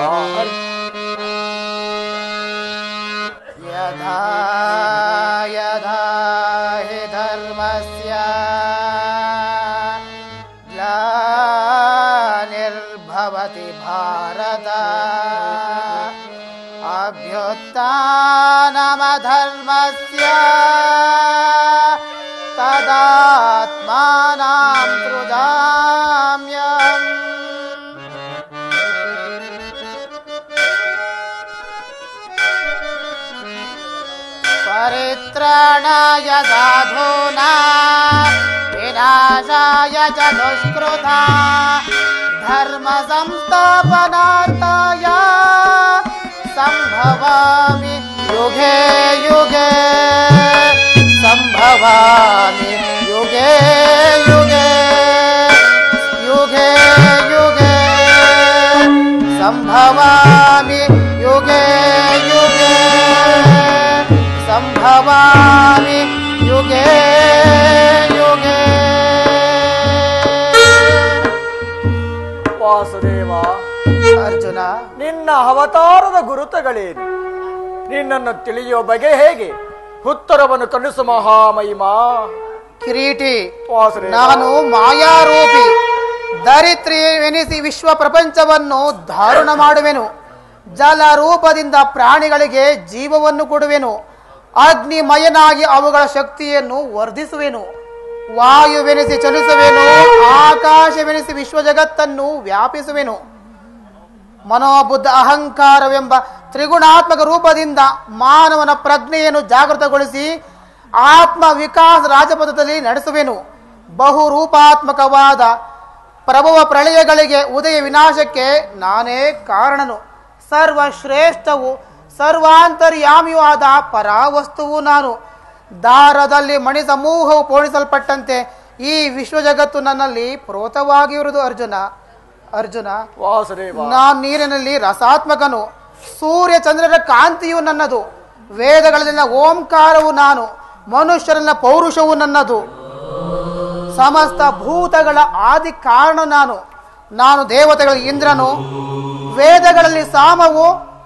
ಯದಾ ಯದಾ ಹಿ ಧರ್ಮಸ್ಯ ಗ್ಲಾನಿರ್ಭವತಿ ಭಾರತ ಅಭ್ಯುತ್ಥಾನಮಧರ್ಮಸ್ಯ ತದಾತ್ಮಾನಾಂ ಸೃಜಾಮ್ಯಹಂ परित्राणाय साधूना विनाशाय च दुष्कृता धर्म संस्थापनार्थाय सम्भवामि युगे युगे सम्भवामि युगे युगे युगे युगे सम्भवामि युगे युगे सम्भवामि युगे युगे ವಾಸುದೇವ ಅರ್ಜುನ ನಿನ್ನ ಅವತಾರದ ಗುರುತುಗಳೇನು ನಿನ್ನನ್ನು ತಿಳಿಯುವ ಬಗೆ ಹೇಗೆ ಉತ್ತರವನ್ನು ಕಣಿಸು ಮಹಾಮಹಿಮಾ ಕಿರೀಟಿ ವಾಸುದೇವ ನಾನು ಮಾಯಾರೂಪಿ ದರಿದ್ರಿಯವೆನಿಸಿ ವಿಶ್ವ ಪ್ರಪಂಚವನ್ನು ದಾರುಣ ಮಾಡುವೆನು ಜಲ ರೂಪದಿಂದ ಪ್ರಾಣಿಗಳಿಗೆ ಜೀವವನ್ನು ಕೊಡುವೆನು ಅಗ್ನಿಮಯನಾಗಿ ಅವುಗಳ ಶಕ್ತಿಯನ್ನು ವರ್ಧಿಸುವೆನು ವಾಯುವೆನಿಸಿ ಚಲಿಸುವೆನು ಆಕಾಶವೆನಿಸಿ ವಿಶ್ವ ಜಗತ್ತನ್ನು ವ್ಯಾಪಿಸುವೆನು ಮನೋಬುದ್ಧ ಅಹಂಕಾರವೆಂಬ ತ್ರಿಗುಣಾತ್ಮಕ ರೂಪದಿಂದ ಮಾನವನ ಪ್ರಜ್ಞೆಯನ್ನು ಜಾಗೃತಗೊಳಿಸಿ ಆತ್ಮ ವಿಕಾಸ ರಾಜಪಥದಲ್ಲಿ ನಡೆಸುವೆನು ಬಹುರೂಪಾತ್ಮಕವಾದ ಪ್ರಭವ ಪ್ರಳಯಗಳಿಗೆ ಉದಯ ವಿನಾಶಕ್ಕೆ ನಾನೇ ಕಾರಣನು ಸರ್ವಶ್ರೇಷ್ಠವು ಸರ್ವಾಂತರ್ಯಾಮಿಯೂ ಆದ ಪರಾವಸ್ತುವು ನಾನು ದಾರದಲ್ಲಿ ಮಣಿ ಸಮೂಹವು ಪೋಣಿಸಲ್ಪಟ್ಟಂತೆ ಈ ವಿಶ್ವ ಜಗತ್ತು ನನ್ನಲ್ಲಿ ಪ್ರೋತವಾಗಿರುವುದು ಅರ್ಜುನ ಅರ್ಜುನ ವಾಸುದೇವ ನಾನ್ ನೀರಿನಲ್ಲಿ ರಸಾತ್ಮಕನು ಸೂರ್ಯ ಚಂದ್ರರ ಕಾಂತಿಯು ನನ್ನದು ವೇದಗಳಲ್ಲಿನ ಓಂಕಾರವು ನಾನು ಮನುಷ್ಯರನ್ನ ಪೌರುಷವು ನನ್ನದು ಸಮಸ್ತ ಭೂತಗಳ ಆದಿ ಕಾರಣ ನಾನು ನಾನು ದೇವತೆಗಳ ಇಂದ್ರನು ವೇದಗಳಲ್ಲಿ ಸಾಮವು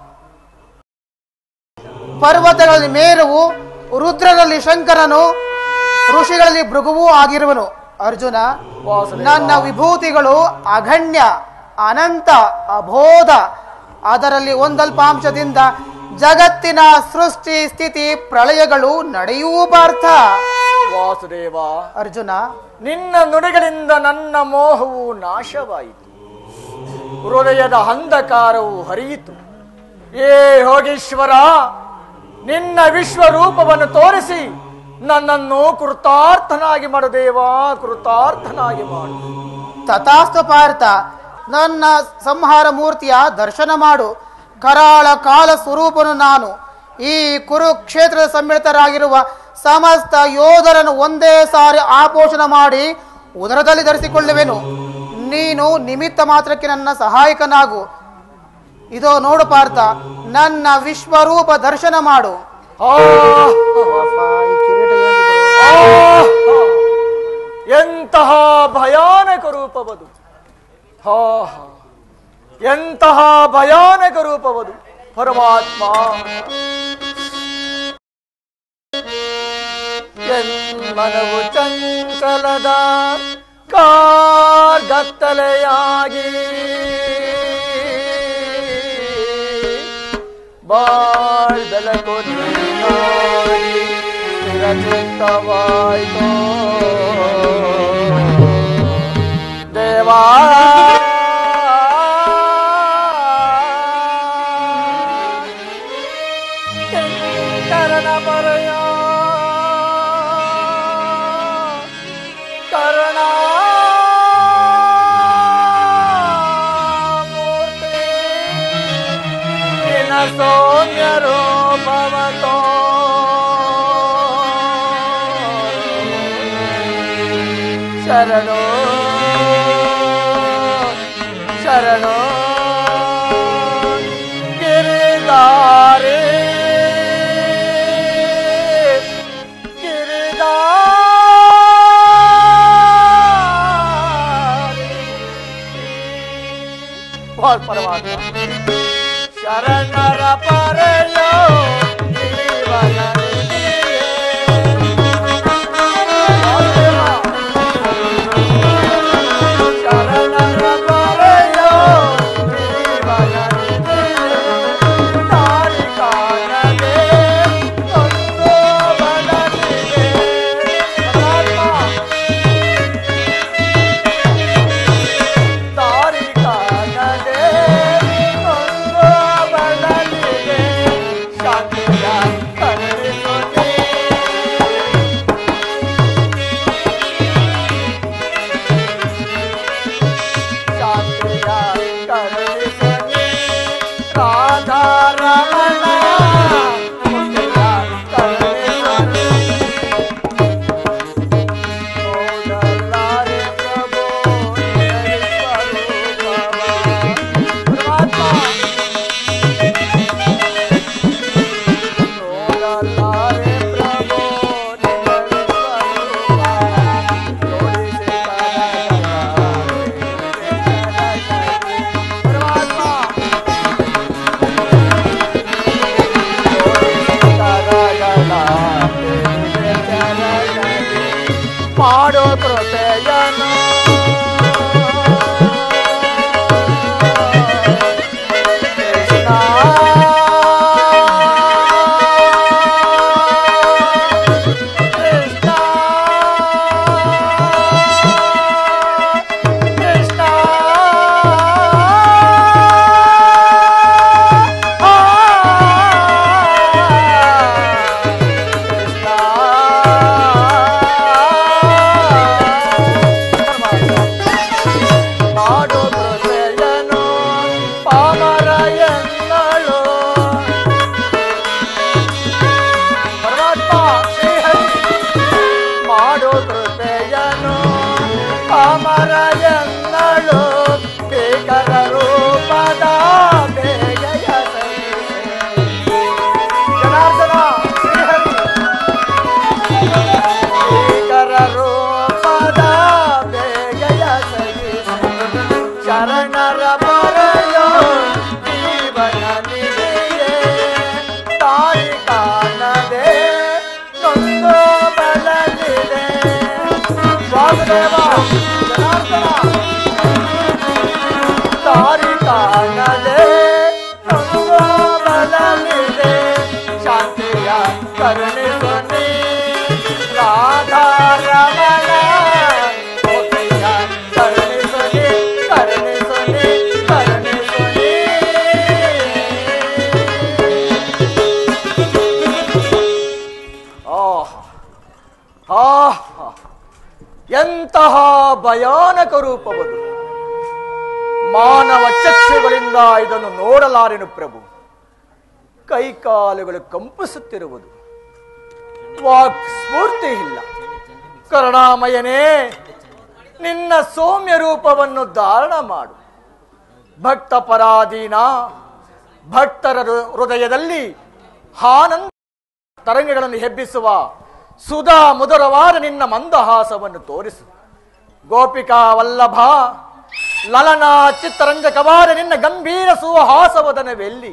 ಪರ್ವತಗಳಲ್ಲಿ ಮೇರುವು ರುದ್ರರಲ್ಲಿ ಶಂಕರನು ಋಷಿಗಳಲ್ಲಿ ಭೃಗುವೂ ಆಗಿರುವನು ಅರ್ಜುನ ವಾಸುದೇವ. ನನ್ನ ವಿಭೂತಿಗಳು ಅಗಣ್ಯ ಅನಂತ ಅಬೋಧ ಅದರಲ್ಲಿ ಒಂದಲ್ಪಾಂಶದಿಂದ ಜಗತ್ತಿನ ಸೃಷ್ಟಿ ಸ್ಥಿತಿ ಪ್ರಳಯಗಳು ನಡೆಯುವ ಪಾರ್ಥ ವಾಸುದೇವ ಅರ್ಜುನ ನಿನ್ನ ನುಡಿಗಳಿಂದ ನನ್ನ ಮೋಹವು ನಾಶವಾಯಿತು ಹೃದಯದ ಅಂಧಕಾರವು ಹರಿಯಿತು ಏ ಹೋಗೀಶ್ವರ ನಿನ್ನ ವಿಶ್ವರೂಪವನ್ನು ತೋರಿಸಿ ನನ್ನನ್ನು ಕೃತಾರ್ಥನಾಗಿ ಮಾಡು ದೇವಾ ಕೃತಾರ್ಥನಾಗಿ ಮಾಡು ತಥಾಸ್ತು ಪಾರ್ಥ ನನ್ನ ಸಂಹಾರ ಮೂರ್ತಿಯ ದರ್ಶನ ಮಾಡು ಕರಾಳ ಕಾಲ ಸ್ವರೂಪನು ನಾನು ಈ ಕುರುಕ್ಷೇತ್ರದ ಸಮ್ಮಿಳಿತರಾಗಿರುವ ಸಮಸ್ತ ಯೋಧರನ್ನು ಒಂದೇ ಸಾರಿ ಆಪೋಷಣ ಮಾಡಿ ಉದರದಲ್ಲಿ ಧರಿಸಿಕೊಳ್ಳುವೆನು ನೀನು ನಿಮಿತ್ತ ಮಾತ್ರಕ್ಕೆ ನನ್ನ ಸಹಾಯಕನಾಗು ಇದೋ ನೋಡು ಪಾರ್ಥ ನನ್ನ ವಿಶ್ವರೂಪ ದರ್ಶನ ಮಾಡು ಅಪ್ಪ, ಈ ಕಿರೀಟ ಏನಿದು? ಎಂತಹ ಭಯಾನಕ ರೂಪವದು ಹಾ ಹಾ. ಎಂತಹ ಭಯಾನಕ ರೂಪವದು ಪರಮಾತ್ಮ ಎನ್ಮನವು ಚಂಚಲದ ಕಾರ್ಗತ್ತಲೆಯಾಗಿ ಬಾಳ್ ಬೆಳಕು ನೀನಾಗಿ ಸ್ಥಿರಚಿತ್ತವಾಯ್ತೋ ದೇವಾ ಶಂಕರನ ಪರಯ ಕರುಣ ಸೌಮ್ಯ ರೂಪವತೋ ಶರಣೋ ಶರಣೋ ಗಿರಿದಾರಿ ಗಿರಿದಾರಿ बोल परमात्मा ಶರಣರ ಪರೆಯೋ ಜೀವನ ನಿಧಿಯೇ. ಶರಣರ ಪರೆಯೋ ಜೀವನ ನಿಧಿಯೇ. ದಾರಿ ಕಾಣದೆ ಒಂದು ಬಡಲಿಗೆ. ಪರಮಾತ್ಮ ದಾರಿ ಕಾಣದೆ ಒಂದು ಬಳಲಿಗೆ ಶಾಂತಿಯ ಕರುಣಿಸು ನೀ. ಶಾಂತಿಯ ಕರುಣಿಸು ನೀ. ರಾಧಾರಮಣ ಮುಕ್ತಿಯ ಕರುಣಿಸು ನೀ. ನೋಡಲಾರೆ ಪ್ರಭು ನಿನ್ನ ಸ್ವರೂಪವ. ಪರಮಾತ್ಮ ನೋಡಲಾರೆ ಪ್ರಭು ನಿನ್ನ ಸ್ವರೂಪ. ತೋರಿಸಿ ಕರಗಲಾರೆ. ಪರಮಾತ್ಮ ಮಾಡೋ ಕೃಪೆಯನು ಕೃಷ್ಣ ಕೃಷ್ಣ ಕೃಷ್ಣ ಮಾಡೋ ಕೃಪೆಯನು ಪಾಮರ ಎನ್ನಳು ಪರಮಾತ್ಮ ಶ್ರೀಹರಿ ಮಾಡೋ ಕೃಪೆಯನು ಪಾಮರ ಎನ್ನಳು ಬೇಕರ ರೂಪದ ಬೇಗೆಯ ಸಹಿಸೆ. ಜನಾರ್ದನ ಶ್ರೀಹರಿ ಭೀಕರ ರೂಪದ ಬೇಗೆಯ ಸಹಿಸೆ. ಶರಣರ ಪರೆಯೋ ಜೀವನ ನಿಧಿಯೇ ತಾಯಿ ಕಾಣದೆ ನೊಂದು ಬಳಲಿದೆ ವಾಸುದೇವ ಜನಾರ್ದನ ತಾರಿ ಕಾಣದೆ ನೊಂದು ಬಳಲಿದೆ ಶಾಂತಿಯ ಕರುಣಿಸು ನೀ ರಾಧಾರಮಣ ಮುಖಿಯ ಕರುಣಿಸು ನೀ ಕರುಣಿಸು ನೀ ಕರುಣಿಸು ನೀ ಆಹಾ ಆಹಾ ಎಂತಹ ಭಯಾನಕ ರೂಪವದು ಮಾನವ ಚಕ್ಷುಗಳಿಂದ ಇದನ್ನು ನೋಡಲಾರೆನು ಪ್ರಭು ಕೈಕಾಲುಗಳು ಕಂಪಿಸುತ್ತಿರುವುದು ವಾಕ್ ಸ್ಫೂರ್ತಿ ಇಲ್ಲ ಕರುಣಾಮಯನೇ ನಿನ್ನ ಸೌಮ್ಯ ರೂಪವನ್ನು ಧಾರಣ ಮಾಡು ಭಕ್ತ ಪರಾಧೀನ ಭಕ್ತರ ಹೃ- ಹೃದಯದಲ್ಲಿ ಆನಂದ ತರಂಗಗಳನ್ನು ಹೆಬ್ಬಿಸುವ ಸುಧಾ ಮುದರವಾದ ನಿನ್ನ ಮಂದಹಾಸವನ್ನು ತೋರಿಸು ಗೋಪಿಕಾ ವಲ್ಲಭ ಲಲನ ಚಿತ್ತರಂಜಕವಾದ ನಿನ್ನ ಗಂಭೀರ ಸುಹಾಸವದನವೆಲ್ಲಿ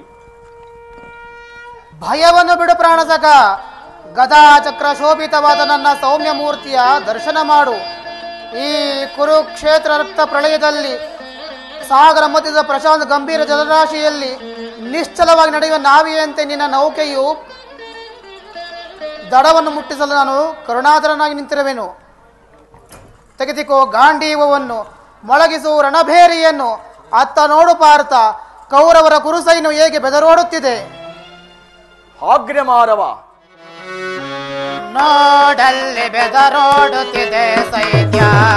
ಭಯವನ್ನು ಬಿಡು ಪ್ರಾಣಸಕ ಗದಾ ಚಕ್ರ ಶೋಭಿತವಾದ ನನ್ನ ಸೌಮ್ಯ ಮೂರ್ತಿಯ ದರ್ಶನ ಮಾಡು ಈ ಕುರುಕ್ಷೇತ್ರ ರಕ್ತ ಪ್ರಳಯದಲ್ಲಿ ಸಾಗರ ಮಧ್ಯದ ಪ್ರಶಾಂತ ಗಂಭೀರ ಜಲರಾಶಿಯಲ್ಲಿ ನಿಶ್ಚಲವಾಗಿ ನಡೆಯುವ ನಾವಿಯಂತೆ ನಿನ್ನ ನೌಕೆಯು ದಡವನ್ನು ಮುಟ್ಟಿಸಲು ನಾನು ಕರುಣಾಧರನಾಗಿ ನಿಂತಿರುವೆನು ತೆಗೆದುಕೋ ಗಾಂಡೀವವನ್ನು ಮೊಳಗಿಸು ರಣಭೇರಿಯನ್ನು ಅತ್ತ ನೋಡು ಪಾರ್ಥ ಕೌರವರ ಕುರುಸೈನು ಹೇಗೆ ಬೆದರೋಡುತ್ತಿದೆ ಆಗ್ರ್ಯಮಾರವ ನೋಡಲ್ಲಿ ಬೆದರೋಡುತ್ತಿದೆ ಸೈನ್ಯ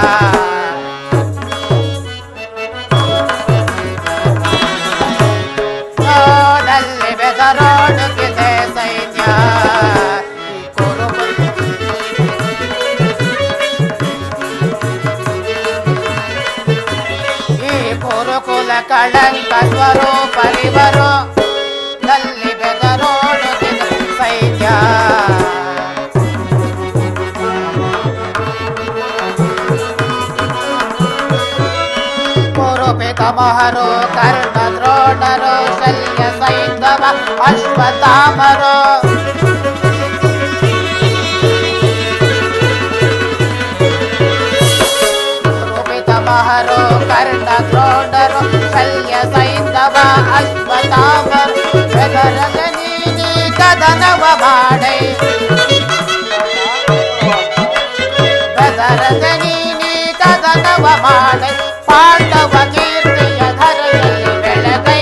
ನೋಡಲ್ಲಿ ಬೆದರೋಡುತ್ತಿದೆ ಸೈನ್ಯ ಈ ಕುರು ಈ ಕುರುಕುಲ ಕಳಂಕ ಸ್ವರೂಪರಿವರು ನಲ್ಲಿ ಬೆದರೋಡುತ್ತಿದೆ ಸೈನ್ಯ ಕುರುಪಿತಮಹರು ಕರ್ಣ ದ್ರೋಣರು ಶಲ್ಯ ಸೈಂಧವ ಅಶ್ವತ್ಥಾಮರು ಕುರುಪಿತಮಹರು ಕರ್ಣ ದ್ರೋಣರು ಶಲ್ಯ ಸೈಂಧವ ಅಶ್ವತ್ಥಾಮರು ಬೆದರದ ನೀನಿ ಕದನವ ಮಾಡೈ ಬೆದರದ ನೀನಿ ಕದನವ ಮಾಡೈ ಪಾಂಡವ ಕೀರ್ತಿಯ ಧರೆಯಲ್ಲಿ ಬೆಳಗೈ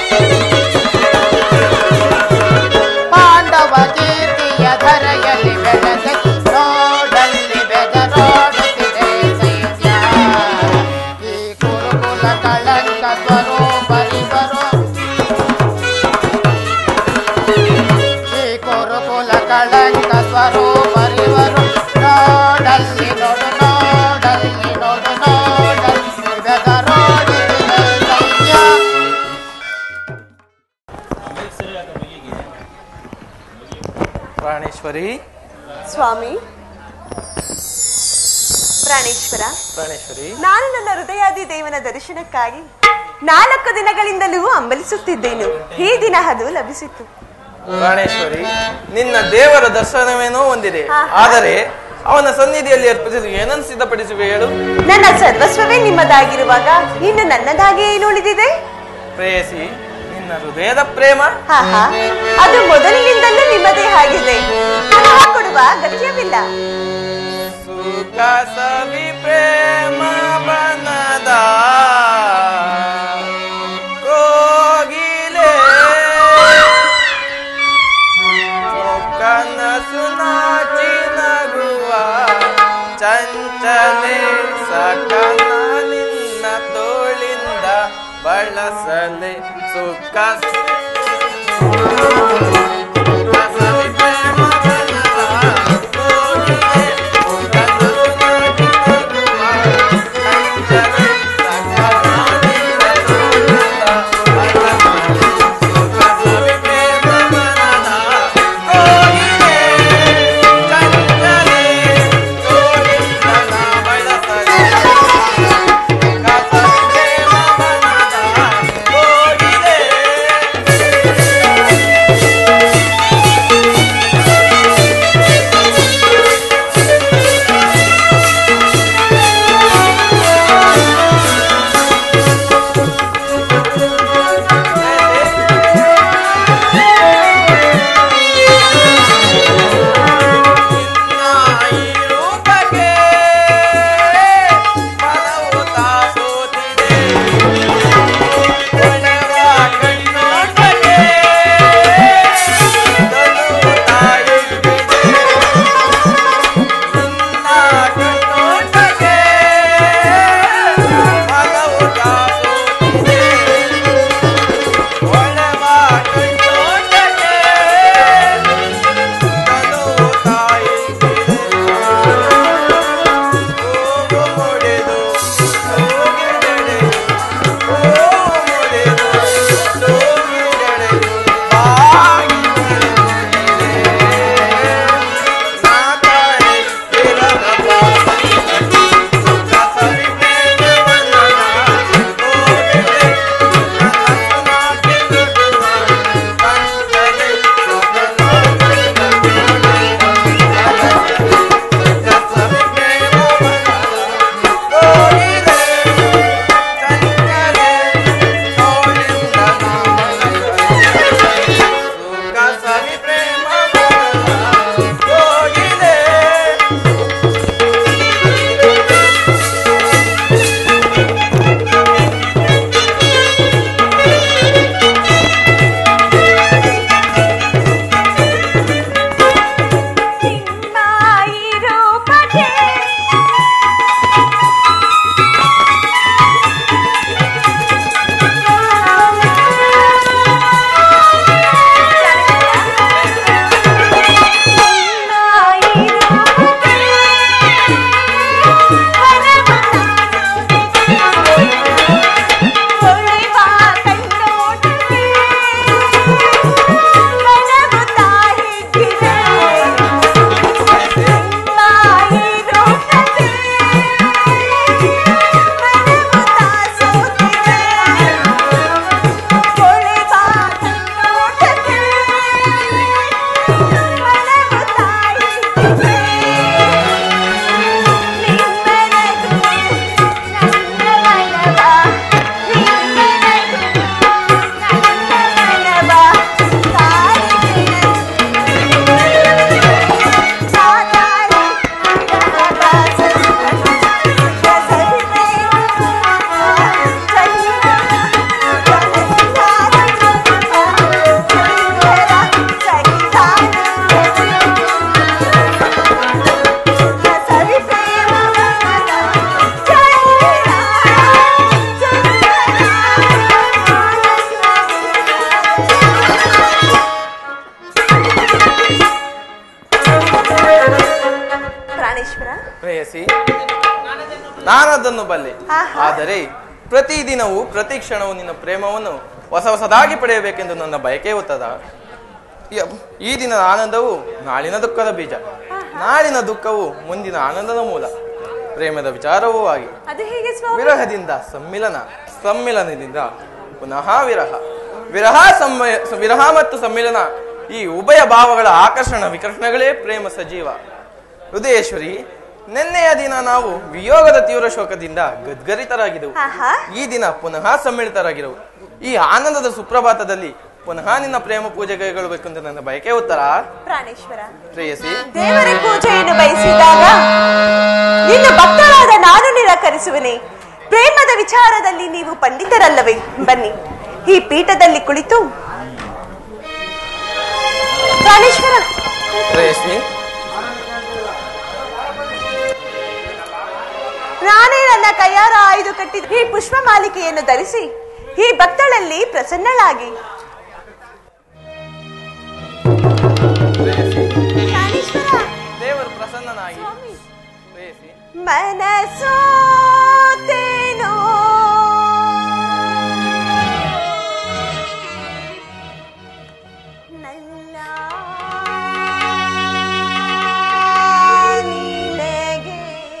ಪಾಂಡವ ಕೀರ್ತಿಯ ಧರೆಯಲ್ಲಿ ಬೆಳಗೈ ನೋಡಲ್ಲಿ ಬೆದರೋಡುತ್ತಿದೆ ಸೈನ್ಯ ಈ ಕುರುಕುಲ ಕಳಂಕ ಸ್ವರೂಪರಿವರು ಈ ಕುರುಕುಲ ಕಳಂಕ ಸ್ವರೂಪರಿವರು ನೋಡಲ್ಲಿ ನೋಡು ನೋಡಲ್ಲಿ ನೋಡು ನೋಡಲ್ಲಿ ಬೆದರೋಡುತ್ತಿದೆ ಸೈನ್ಯ ಪ್ರಾಣೇಶ್ವರಿ ಸ್ವಾಮಿ ಪ್ರಾಣೇಶ್ವರ ಪ್ರಾಣೇಶ್ವರಿ ನಾನು ನನ್ನ ಹೃದಯಾದಿ ದೇವನ ದರ್ಶನಕ್ಕಾಗಿ ನಾಲ್ಕು ದಿನಗಳಿಂದಲೂ ಹಂಬಲಿಸುತ್ತಿದ್ದೇನು ಈ ದಿನ ಅದು ಲಭಿಸಿತು ಪ್ರಾಣೇಶ್ವರಿ ನಿನ್ನ ದೇವರ ದರ್ಶನವೇನೋ ಹೊಂದಿದೆ ಹಾ. ಆದರೆ ಅವನ ಸನ್ನಿಧಿಯಲ್ಲಿ ಅರ್ಪಿಸಲು ಏನನ್ನು ಸಿದ್ಧಪಡಿಸುವೆ ಹೇಳು ನನ್ನ ಸರ್ವಸ್ವವೇ ನಿಮ್ಮದಾಗಿರುವಾಗ ಇನ್ನು ನನ್ನದಾಗಿ ಏನು ಉಳಿದಿದೆ ಪ್ರೇಯಸಿ ನಿನ್ನ ಹೃದಯದ ಪ್ರೇಮ ಹಾ ಹಾ ಅದು ಮೊದಲಿನಿಂದಲೂ ನಿಮ್ಮದೇ ಆಗಿದೆ ಪುನಃ ಕೊಡುವ ಅಗತ್ಯವಿಲ್ಲ ಸುಖ ಸವಿ ಪ್ರೇಮ ಬನದ ಕೋಗಿಲೆ ಕನಸು ನಾಚಿ ನಗುವ ಚಂಚಲೆ ಸಕನ ನಿನ್ನ ತೋಳಿಂದ ಬಳಸಲೆ ಸುಖ ಆ ಪ್ರಾಣೇಶ್ವರ ಪ್ರೇಯಸಿ ನಾನದನ್ನು ಬಲ್ಲೆ ಆಹಾ. ಆದರೆ ಪ್ರತಿದಿನವೂ ಪ್ರತಿ ಕ್ಷಣವೂ ನಿನ್ನ ಪ್ರೇಮವನ್ನು ಹೊಸ ಹೊಸದಾಗಿ ಪಡೆಯಬೇಕೆಂದು ನನ್ನ ಬಯಕೆ ಹೊತ್ತದ ಯ- ಈ ದಿನದ ಆನಂದವು ನಾಳಿನ ದುಃಖದ ಬೀಜ ನಾಳಿನ ದುಃಖವು ಮುಂದಿನ ಆನಂದದ ಮೂಲ ಪ್ರೇಮದ ವಿಚಾರವೂ ಆಗಿ ಅದು ಹೇಗೆ ಸ್ವಾಮಿ ವಿರಹದಿಂದ ಸಮ್ಮಿಲನ ಸಮ್ಮಿಲನದಿಂದ ಪುನಃ ವಿರಹ ವಿರಹ ಸಮ್ಮಯ ವಿರಹ ಮತ್ತು ಸಮ್ಮಿಲನ ಈ ಉಭಯ ಭಾವಗಳ ಆಕರ್ಷಣ ವಿಕರ್ಷಣಗಳೇ ಪ್ರೇಮ ಸಜೀವ ಹೃದಯೇಶ್ವರಿ ನಿನ್ನೆಯ ದಿನ ನಾವು ವಿಯೋಗದ ತೀವ್ರ ಶೋಕದಿಂದ ಗದ್ಗರಿತರಾಗಿದ್ದೆವು ಆಹಾ. ಈ ದಿನ ಪುನಃ ಸಮ್ಮಿಳಿತರಾಗಿರುವು ಈ ಆನಂದದ ಸುಪ್ರಭಾತದಲ್ಲಿ ಪುನಃ ನಿನ್ನ ಪ್ರೇಮ ಪೂಜೆ ಕೈಗೊಳ್ಳಬೇಕೆಂದು ನನ್ನ ಬಯಕೆ ಉತ್ತರ ಪ್ರಾಣೇಶ್ವರ ಪ್ರೇಯಸಿ ದೇವರ ಪೂಜೆಯನ್ನು ಬಯಸಿದಾಗ ನಿನ್ನ ಭಕ್ತರಾದ ನಾನು ನಿರಾಕರಿಸುವನೆ ಪ್ರೇಮದ ವಿಚಾರದಲ್ಲಿ ನೀವು ಪಂಡಿತರಲ್ಲವೇ ಬನ್ನಿ ಈ ಪೀಠದಲ್ಲಿ ಕುಳಿತು ಪ್ರಾಣೇಶ್ವರ ಪ್ರೇಯಸಿ ನಾನೇ ನನ್ನ ಕೈಯಾರ ಆಯ್ದು ಕಟ್ಟಿದ ಈ ಪುಷ್ಪ ಮಾಲಿಕೆಯನ್ನು ಧರಿಸಿ ಈ ಭಕ್ತಳಲ್ಲಿ ಪ್ರಸನ್ನಳಾಗಿ ಪ್ರಾಣೇಶ್ವರ ದೇವರು ಪ್ರಸನ್ನನಾಗಿ ಪ್ರೇಯಸಿ ಮನಸೋತೇನೋ ನನ್ನ ನಿನಗೆ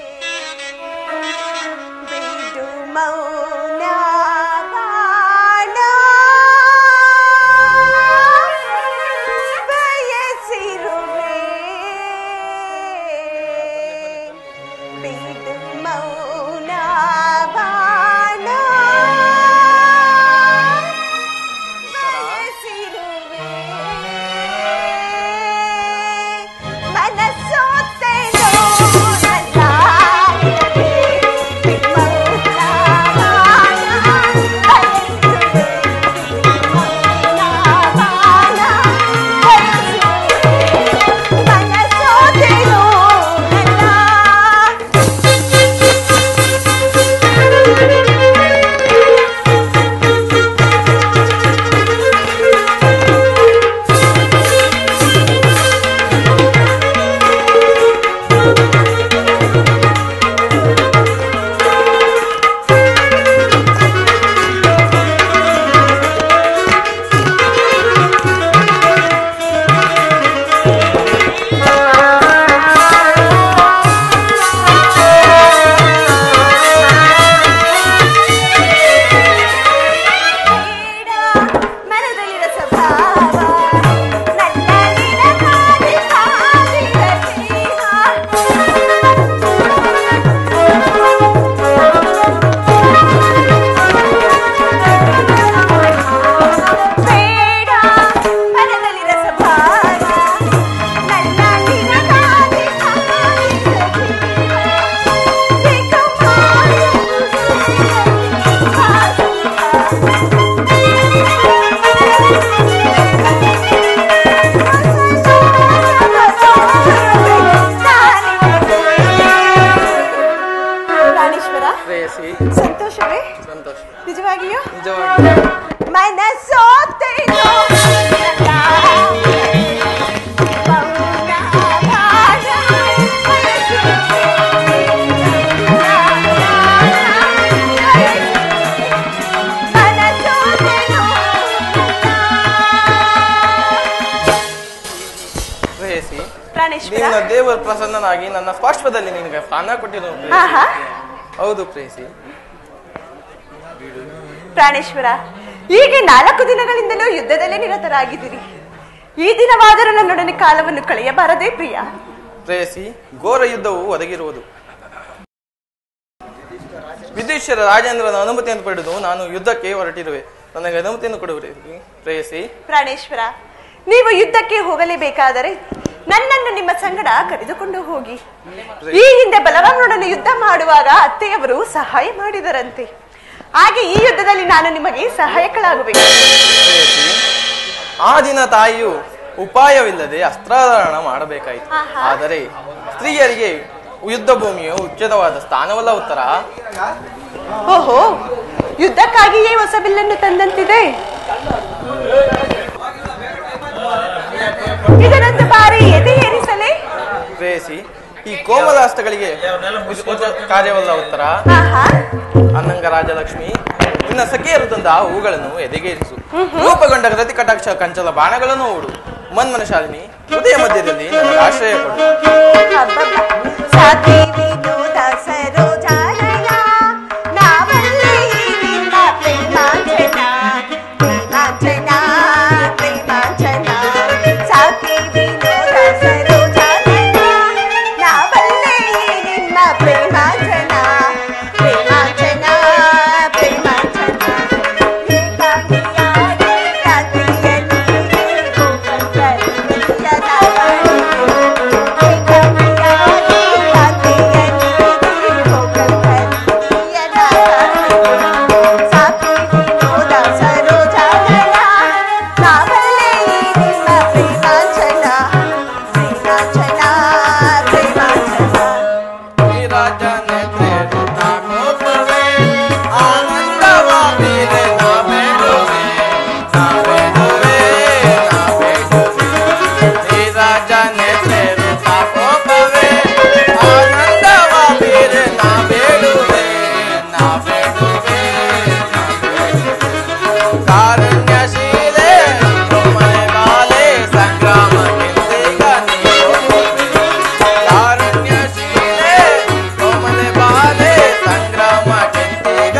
ಬಿಡು ಮೌನ ಬಾಣ ಬಯಸಿರುವೆ ಬಿಡು ಮೌನ ಬಾಣ ಬಯಸಿರುವೆ ಮನಸ್ಸೋತೆನೋ ನನ್ನ ಬಿಡು ಮೌನ ಬಾಣ ಬಯಸಿರುವೆ ಮೌನ ಬಾಣ ಬಯಸಿರುವೆ ಮನಸ್ಸೋತೆನೋ ನನ್ನ ಬೇಡ ಮನದಲ್ಲಿ ರಸಭಾವ ನನ್ನ ನಿನಗಾಗಿ ಕಾದಿರ ಬೇಡ ಮನದಲ್ಲಿ ರಸಭಾವ ನನ್ನ ನಿನಗಾಗಿ ಕಾದಿರ ಪ್ರಾಣೇಶ್ವರ ಪ್ರೇಯಸಿ ಸಂತೋಷವೇ ಸಂತೋಷ ನಿಜವಾಗಿಯೂ ನಿಜವಾಗಿ ಮನಸೋತೇನೋ ನನ್ನ ಮೌನ ಭಾಷ ಮನಸೋತೇನೋ ಪ್ರೇಯಸಿ ಪ್ರಾಣೇಶ್ವರ ನಿನ್ನ ದೇವರು ಪ್ರಸನ್ನನಾಗಿ ನನ್ನ ಪಾರ್ಶ್ವದಲ್ಲಿ ನಿನಗೆ ಸ್ಥಾನ ಕೊಟ್ಟಿರೋ ಆಹಾ ಹೌದು ಪ್ರೇಯಸಿ ಪ್ರಾಣೇಶ್ವರ ಹೀಗೆ ನಾಲ್ಕು ದಿನಗಳಿಂದಲೂ ಯುದ್ಧದಲ್ಲೇ ನಿರತರಾಗಿದ್ದೀರಿ ಈ ದಿನವಾದರೂ ನನ್ನೊಡನೆ ಕಾಲವನ್ನು ಕಳೆಯಬಾರದೇ ಪ್ರಿಯ ಪ್ರೇಯಸಿ ಘೋರ ಯುದ್ಧವು ಒದಗಿರುವುದು ವಿದೇಶರ ರಾಜೇಂದ್ರನ ಅನುಮತಿಯನ್ನು ಪಡೆದು ನಾನು ಯುದ್ಧಕ್ಕೆ ಹೊರಟಿರುವೆ ನನಗೆ ಅನುಮತಿಯನ್ನು ಕೊಡುವಿರಿ ಪ್ರೇಯಸಿ ಪ್ರಾಣೇಶ್ವರ ನೀವು ಯುದ್ಧಕ್ಕೆ ಹೋಗಲೇಬೇಕಾದರೆ ನನ್ನನ್ನು ನಿಮ್ಮ ಸಂಗಡ ಕರೆದುಕೊಂಡು ಹೋಗಿ ಈ ಹಿಂದೆ ಬಲರಾಮನೊಡನೆ ಯುದ್ಧ ಮಾಡುವಾಗ ಅತ್ತೆಯವರು ಸಹಾಯ ಮಾಡಿದರಂತೆ ಹಾಗೆ ಈ ಯುದ್ಧದಲ್ಲಿ ನಾನು ನಿಮಗೆ ಸಹಾಯಕಳಾಗಬೇಕು ಪ್ರೇಯಸಿ ಆ ದಿನ ತಾಯಿಯು ಉಪಾಯವಿಲ್ಲದೆ ಅಸ್ತ್ರಾಧಾರಣ ಮಾಡಬೇಕಾಯಿತು ಆಹಾ. ಆದರೆ ಸ್ತ್ರೀಯರಿಗೆ ಯುದ್ಧ ಭೂಮಿಯು ಉಚಿತವಾದ ಸ್ಥಾನವಲ್ಲ ಉತ್ತರ ಓಹೋ ಯುದ್ಧಕ್ಕಾಗಿಯೇ ಹೊಸ ಬಿಲ್ಲನ್ನು ತಂದಂತಿದೆ ಇದನ್ನೊಂದು ಬಾರಿ ಎದೆ ಏರಿಸಲೇ ಪ್ರೇಯಸಿ ಈ ಕೋಮಲ ಹಸ್ತಗಳಿಗೆ ಉಜ- ಉಜ- ಕಾರ್ಯವಲ್ಲ ಉತ್ತರ ಆಹಾ ಅನ್ನಂಗ ರಾಜಲಕ್ಷ್ಮಿ ನಿನ್ನ ಸಖಿಯರು ತಂದ ಹೂಗಳನ್ನು ಎದೆಗೇರಿಸು ರೂಪಗೊಂಡ ರತಿ ಕಟಾಕ್ಷ ಕಂಚಲ ಬಾಣಗಳನ್ನು ಹೂಡು ಮನ್ಮನ ಶಾಲಿನಿ ಹೃದಯ ಮಧ್ಯದಲ್ಲಿ ನನಗೆ ಆಶ್ರಯ ಕೊಡು ಸಾತಿ ವಿನೋದ ಸರೋಜಾನಯ ನಾವಲ್ಲಿ ನಿನ್ನ ಪ್ರೇಮಾಂಜನ ಪ್ರೇಮಾಂಜನ ಪ್ರೇಮಾಂಜನ ಸಾತಿ ವಿನೋದ ಸರೋಜಾನಯ ನಾವಲ್ಲಿ ನಿನ್ನ ಪ್ರೇಮಾಂಜನ ಪ್ರೇಮಾಂಜನ ಪ್ರೇಮಾಂಜನ ಏಕಾಂಗಿಯಾಗಿ ರಾತ್ರಿಯಲ್ಲಿ ಗೋಕರ್ಣದ ಈ ರಾಜ ನೆತ್ರೆರು ನಾ ಕೋಪವೇ ಆನಂದವ ಬೀರೆ ನಾ ಬೇಡುವೆ ನಾ ಬೇಡುವೆ ನಾ ಬೇಡುವೆ ಈ ರಾಜ ನೆತ್ರೆರು ನಾ ಕೋಪವೇ ಆನಂದವ ಬೀರೆ ನಾ ಬೇಡುವೆ ನಾ ಬೇಡುವೆ ನಾ ಬೇಡುವೆ ಕಾರುಣ್ಯಶೀಲೆ ಮನೆ ಬಾಲೆ ಸಂಗ್ರಾಮ ಕೆಂದಿಗ ನೀವು ಕಾರುಣ್ಯಶೀಲೆ ಕೋಮಲೆ ಬಾಲೆ ಸಂಗ್ರಾಮ ಕೆಂದಿಗ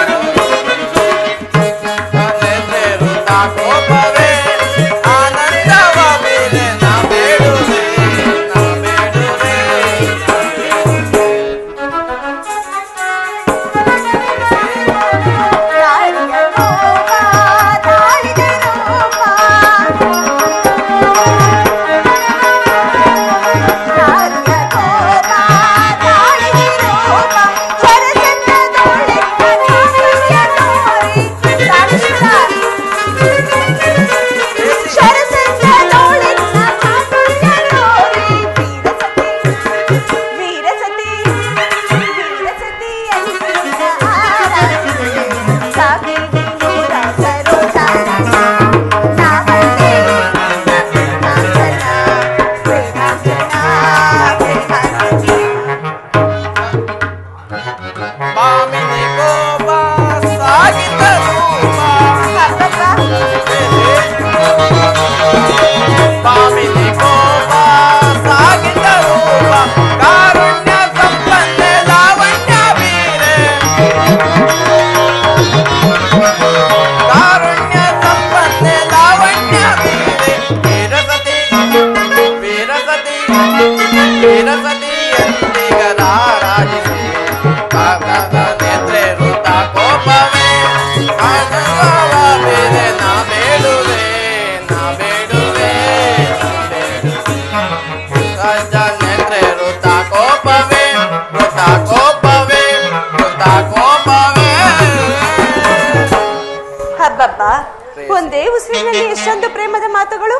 ಋತ ಕೋಪವೇ ಆನಂದವ ಮೇಲೆ ನಾ ಬೇಡುವೆ ನಾ ಬೇಡುವೆ ವೀರಸತಿ ವೀರಸತಿ ಸಾಕಿ ವಿನೋದ ಸರೋಜಾನ ನಾವಲ್ಲಿ ಪ್ರೇಮಾಂಜನ ಪ್ರೇಮಾಂಜನ ಪ್ರೇಮಾಂಜನ ಬಾಮಿನಿ ಕೋಪ ಸಾಗಿದ ರೂಪ ಬಾಮಿನಿ ಕೋಪ ಸಾಗಿದ ರೂಪ ಕಾರುಣ್ಯ ಸಂಪನ್ನ ಲಾವಣ್ಯ ಬೀರೆ ಕಾರುಣ್ಯ ಸಂಪನ್ನ ಲಾವಣ್ಯ ಬೀರೆ ವೀರಸತಿ ವೀರಸತಿ ವೀರಸತಿ ಎಂದಿಗ ರಾರಾಜಿಸಿ ಕಾಗದ ನೇತ್ರೆ ಋತ ಕೋಪವೇ ಆನಂದವ ಬೇರೆ ನಾ ಬೇಡುವೆ ನಾ ಬೇಡುವೆ ನಾ ಬೇಡುವೆ ರಾಜ ನೇತ್ರೆ ಋತ ಕೋಪವೇ ಋತ ಕೋಪವೇ ಋತ ಕೋಪವೇ ಹಬ್ಬಬ್ಬ ಒಂದೇ ಉಸಿರಿನಲ್ಲಿ ಎಷ್ಟೊಂದು ಪ್ರೇಮದ ಮಾತುಗಳು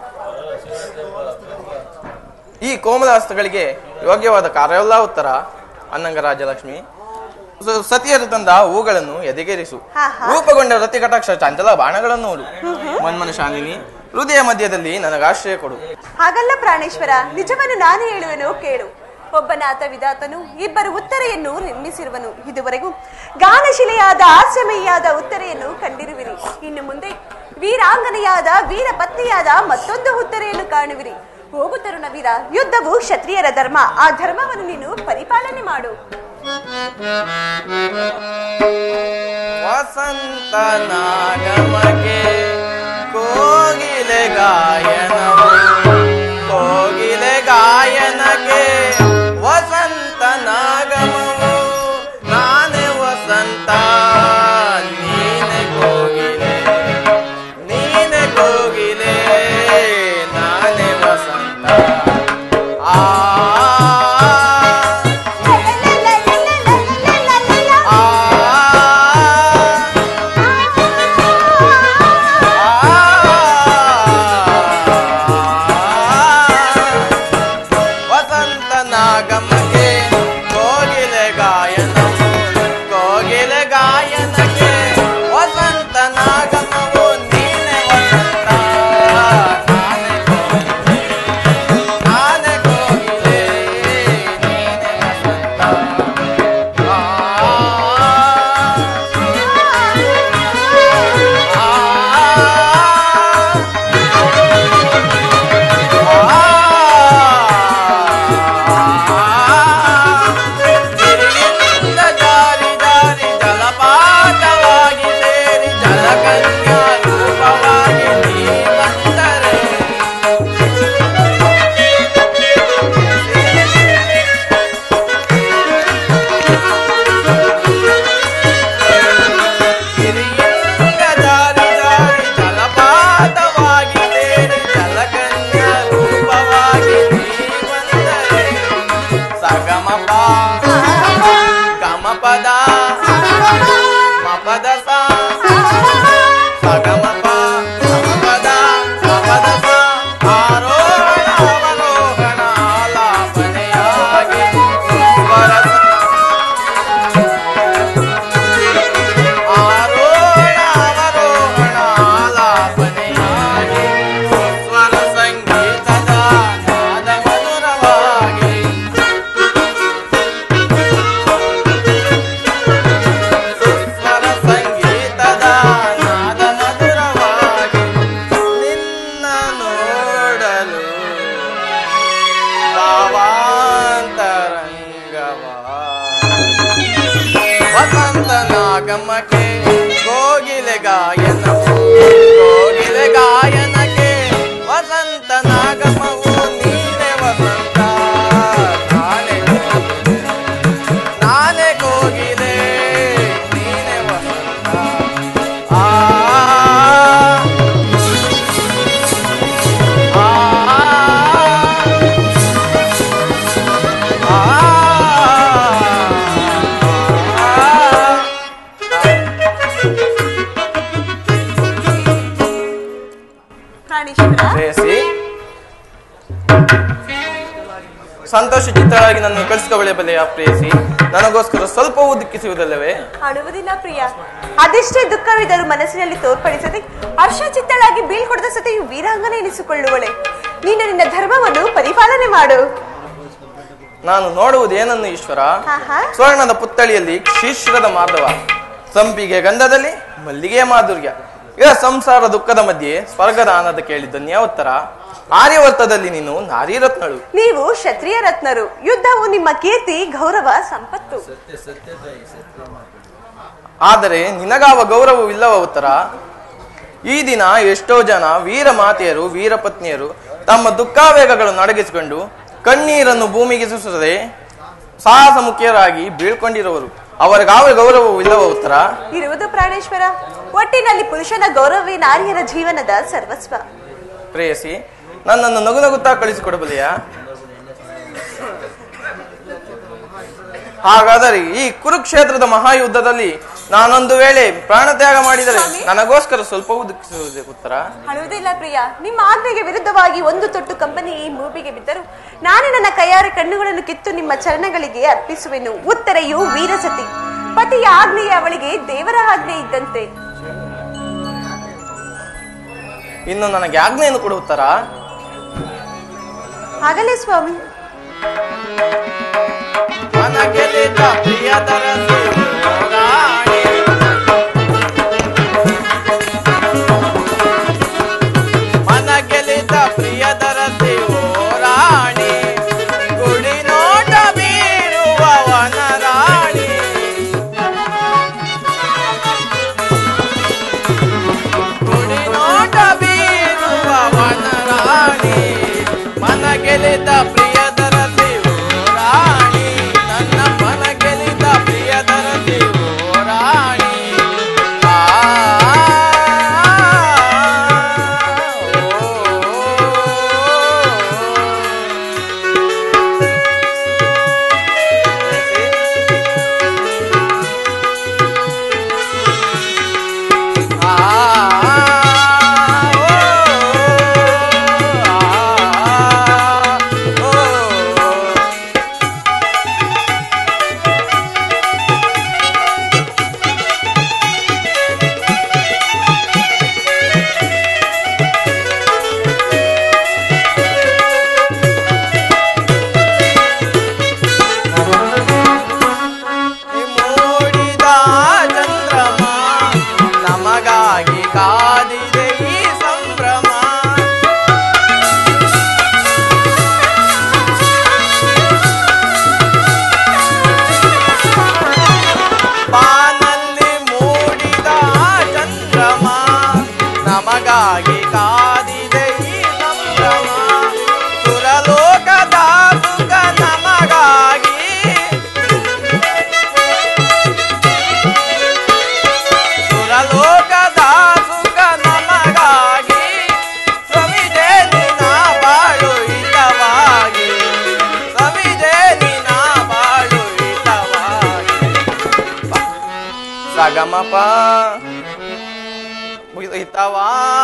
ಈ ಕೋಮಲ ಹಸ್ತಗಳಿಗೆ ಯೋಗ್ಯವಾದ ಕಾರ್ಯವಲ್ಲ ಉತ್ತರ ಅನ್ನಂಗ ರಾಜಲಕ್ಷ್ಮಿ ಸ- ಸತಿಯರು ತಂದ ಹೂಗಳನ್ನು ಎದೆಗೇರಿಸು ಆಹಾ. ರೂಪಗೊಂಡ ರತಿ ಕಟಾಕ್ಷ ಚಂಚಲ ಬಾಣಗಳನ್ನು ನೋಡು ಮನ್ಮನ ಶಾಲಿನಿ ಹೃದಯ ಮಧ್ಯದಲ್ಲಿ ನನಗಾಶ್ರಯ ಕೊಡು ಹಾಗಲ್ಲ ಪ್ರಾಣೇಶ್ವರ ನಿಜವನ್ನು ನಾನು ಹೇಳುವೆನು ಕೇಳು ಒಬ್ಬನಾತ ವಿಧಾತನು ಇಬ್ಬರು ಉತ್ತರೆಯನ್ನು ನಿರ್ಮಿಸಿರುವನು ಇದುವರೆಗೂ ಗಾನಶಿಲೆಯಾದ ಹಾಸ್ಯಮಯಿಯಾದ ಉತ್ತರೆಯನ್ನು ಕಂಡಿರುವಿರಿ ಇನ್ನು ಮುಂದೆ ವೀರಾಂಗನೆಯಾದ ವೀರ ಪತ್ನಿಯಾದ ಮತ್ತೊಂದು ಉತ್ತರೆಯನ್ನು ಕಾಣುವಿರಿ ಹೋಗು ತರುಣ ವೀರ ಯುದ್ಧವು ಕ್ಷತ್ರಿಯರ ಧರ್ಮ ಆ ಧರ್ಮವನ್ನು ನೀನು ಪರಿಪಾಲನೆ ಮಾಡು ವಸಂತ ನಾಗಮಗೆ ಕೋಗಿಲೆ ಗಾಯನವು ಕೋಗಿಲೆ ಗಾಯನಗೆ ವಸಂತ ನಾಗಮವು ನಾನೇ ವಸಂತ ನೀನೆ ಕೋಗಿಲೆ ನೀನೆ ಕೋಗಿಲೆ ನಾನೇ ವಸಂತ ಆ ಆ ಆ ಸಗಮಪ ಸಮಪದ ಸಮದ ಸ ಆರೋಹಣ ಅವರೋಹಣ ಆಲಾಪನೆಯಾಗಿ ಸ್ವರ ಆರೋಹಣ ಅವರೋಹಣ ಆಲಾಪನೆಯಾಗಿ ಸ್ವರ ಸಂಗೀತದ ನಾದ ಮಧುರವಾಗಿ ಸ್ವರ ಸಂಗೀತದ ನಾದ ಮಧುರವಾಗಿ ನಿನ್ನ ನೋಡಲು ಭಾವಾಂತರಂಗವ ವಸಂತ ನಾಗಮಕ್ಕೆ ಕೋಗಿಲೆ ಗಾಯನ ಕೋಗಿಲೆ ಗಾಯನಕ್ಕೆ ವಸಂತ ನಾಗಮವು ನೀನೆ ವಸಂತ ನಾನೇ ಕೋಗಿಲೆ ನಾನೇ ಕೋಗಿಲೆ ನೀನೆ ವಸಂತ ಆ ಪ್ರಾಣೇಶ್ವರ ಶ್ರೇಯಸಿ ಸಂತೋಷ ಚಿತ್ತಳಾಗಿ ನನ್ನ ಕಳಿಸ್ಕೊಬಳೆಬಲ್ಲೆಯ ಪ್ರೇಯಸಿ ನನಗೋಸ್ಕರ ಸ್ವಲ್ಪ ದುಃಖಿಸುವುದಲ್ಲವೇ ಅಳುವುದಿಲ್ಲ ಪ್ರಿಯ ಅದೆಷ್ಟೇ ದುಃಖವಿದ್ದರೂ ಮನಸ್ಸಿನಲ್ಲಿ ತೋರ್ಪಡಿಸದೆ ಹರ್ಷ ಚಿತ್ತಳಾಗಿ ಬೀಳ್ಕೊಡದ ಸತೆಯು ವೀರಾಂಗನೆ ಎನಿಸಿಕೊಳ್ಳುವಳೆ ನೀನು ನಿನ್ನ ಧರ್ಮವನ್ನು ಪರಿಪಾಲನೆ ಮಾಡು ನಾನು ನೋಡುವುದೇನನ್ನು ಈಶ್ವರ ಆಹಾ. ಸ್ವರ್ಣದ ಪುತ್ತಳಿಯಲ್ಲಿ ಶೀರ್ಷದ ಮಾಧವ ಸಂಪಿಗೆ ಗಂಧದಲ್ಲಿ ಮಲ್ಲಿಗೆ ಮಾಧುರ್ಯ ಇವ ಸಂಸಾರ ದುಃಖದ ಮಧ್ಯೆ ಸ್ವರ್ಗದ ಆನಂದ ಕೇಳಿದ್ದನ್ನೇ ಉತ್ತರ ಆರ್ಯವರ್ತದಲ್ಲಿ ನೀನು ನಾರಿರತ್ನಳು ನೀವು ಕ್ಷತ್ರಿಯ ರತ್ನರು ಯುದ್ಧವು ನಿಮ್ಮ ಕೀರ್ತಿ ಗೌರವ ಸಂಪತ್ತು ಆದರೆ ನಿನಗಾವ ಗೌರವವಿಲ್ಲವ ಉತ್ತರ ಈ ದಿನ ಎಷ್ಟೋ ಜನ ವೀರ ಮಾತೆಯರು ವೀರ ಪತ್ನಿಯರು ತಮ್ಮ ದುಃಖಾವೇಗಗಳನ್ನು ಅಡಗಿಸಿಕೊಂಡು ಕಣ್ಣೀರನ್ನು ಭೂಮಿಗೆ ಸುರಿಸದೆ ಸಾಹಸ ಮುಖ್ಯರಾಗಿ ಬೀಳ್ಕೊಂಡಿರುವರು ಅವರಿಗಾವ ಗೌರವವಿಲ್ಲವ ಉತ್ತರ ಇರುವುದು ಪ್ರಾಣೇಶ್ವರ ಒಟ್ಟಿನಲ್ಲಿ ಪುರುಷನ ಗೌರವವೇ ನಾರಿಯರ ಜೀವನದ ಸರ್ವಸ್ವ ಪ್ರೇಯಸಿ ನನ್ನನ್ನು ನಗು ನಗುತ್ತಾ ಕಳಿಸಿಕೊಡಬಲ್ಲೆಯಾ ಹಾಗಾದರೆ ಈ ಕುರುಕ್ಷೇತ್ರದ ಮಹಾಯುದ್ಧದಲ್ಲಿ ನಾನೊಂದು ವೇಳೆ ಪ್ರಾಣತ್ಯಾಗ ಮಾಡಿದರೆ ಸ್ವಾಮಿ? ನನಗೋಸ್ಕರ ಸ್ವಲ್ಪವೂ ದುಃಖಿಸುವುದೇ ಉತ್ತರ ಅಳುವುದಿಲ್ಲ ಪ್ರಿಯ ನಿಮ್ಮ ಆಜ್ಞೆಗೆ ವಿರುದ್ಧವಾಗಿ ಒಂದು ತೊಟ್ಟು ಕಂಪನಿ ಈ ಮೂಬಿಗೆ ಬಿದ್ದರು ನಾನು ನನ್ನ ಕೈಯಾರ ಕಣ್ಣುಗಳನ್ನು ಕಿತ್ತು ನಿಮ್ಮ ಚರಣಗಳಿಗೆ ಅರ್ಪಿಸುವೆನು ಉತ್ತರೆಯು ವೀರಸತಿ ಪತಿಯ ಆಜ್ಞೆಯೇ ಅವಳಿಗೆ ದೇವರ ಆಜ್ಞೆ ಇದ್ದಂತೆ ಇನ್ನು ನನಗೆ ಆಜ್ಞೆಯನ್ನು ಕೊಡುತ್ತಾರ ಆಗಲೇ ಸ್ವಾಮಿ ಮನಗೆಲಿದ ಪ್ರಿಯತರ ರಾಣಿ. ಮನಗೆಲಿದ ಪ್ರಿಯದರ ರಾಣಿ ಗುಡಿ ನೋಟ ಬೀರುವವನ ರಾಣಿ ಗುಡಿ ನೋಟ ಬೀರುವವನ ರಾಣಿ ಮನಗೆಲಿದ ಪ್ರಿಯದರ ರಾಣಿ ನನ್ನ ಮನ ಗೆಲಿದ ಪ್ರಿಯದರ ರಾಣಿ ಆ, ಓ. ಆ, ಓ, ಆ, ಓ. ಮೂಡಿದ ಚಂದ್ರಮ ನಮಗಾಗಿ ಕಾದಿದೆ ಈ ಸಂಭ್ರಮ ಬಾನಲ್ಲಿ ಮೂಡಿದ ಚಂದ್ರಮ ನಮಗಾಗಿ ಕಾದಿದೆ ಈ ಸಂಭ್ರಮ ಸುರಲೋಕದ ಸುಖ ನಮಗಾಗಿ ಸುರಲೋಕದ ಸುಖ ನಮಗಾಗಿ ಸವಿದೆ ನಿನ ಬಾಳು ಹಿತವಾಗಿ ಸವಿದೆ ನಿನ ಬಾಳು ಹಿತವಾಗಿ ಸಗಮಪ ಶೋಭಿತವಾ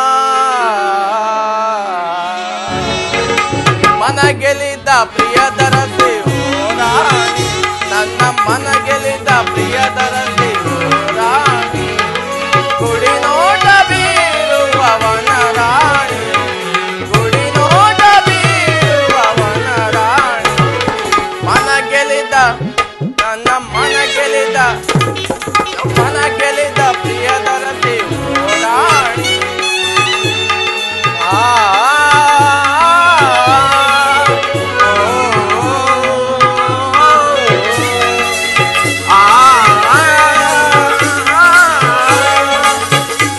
ಮನ ಗೆಲಿದ ಪ್ರಿಯದರಸಿ ರಾಣಿ ನನ್ನ ಮನ ಗೆಲಿದ ಪ್ರಿಯದರಸಿ ರಾಣಿ ಗುಡಿ ನೋಟ ಬೀರುವವನ ರಾಣಿ ಗುಡಿ ನೋಟ ಬೀರುವವನ ರಾಣಿ ಮನ ಗೆಲಿದ ನನ್ನ ಮನ ಗೆಲಿದ ಮನ ಗೆಲಿದ ಪ್ರಿಯದರಸಿ ರಾಣಿ ಆ ಆ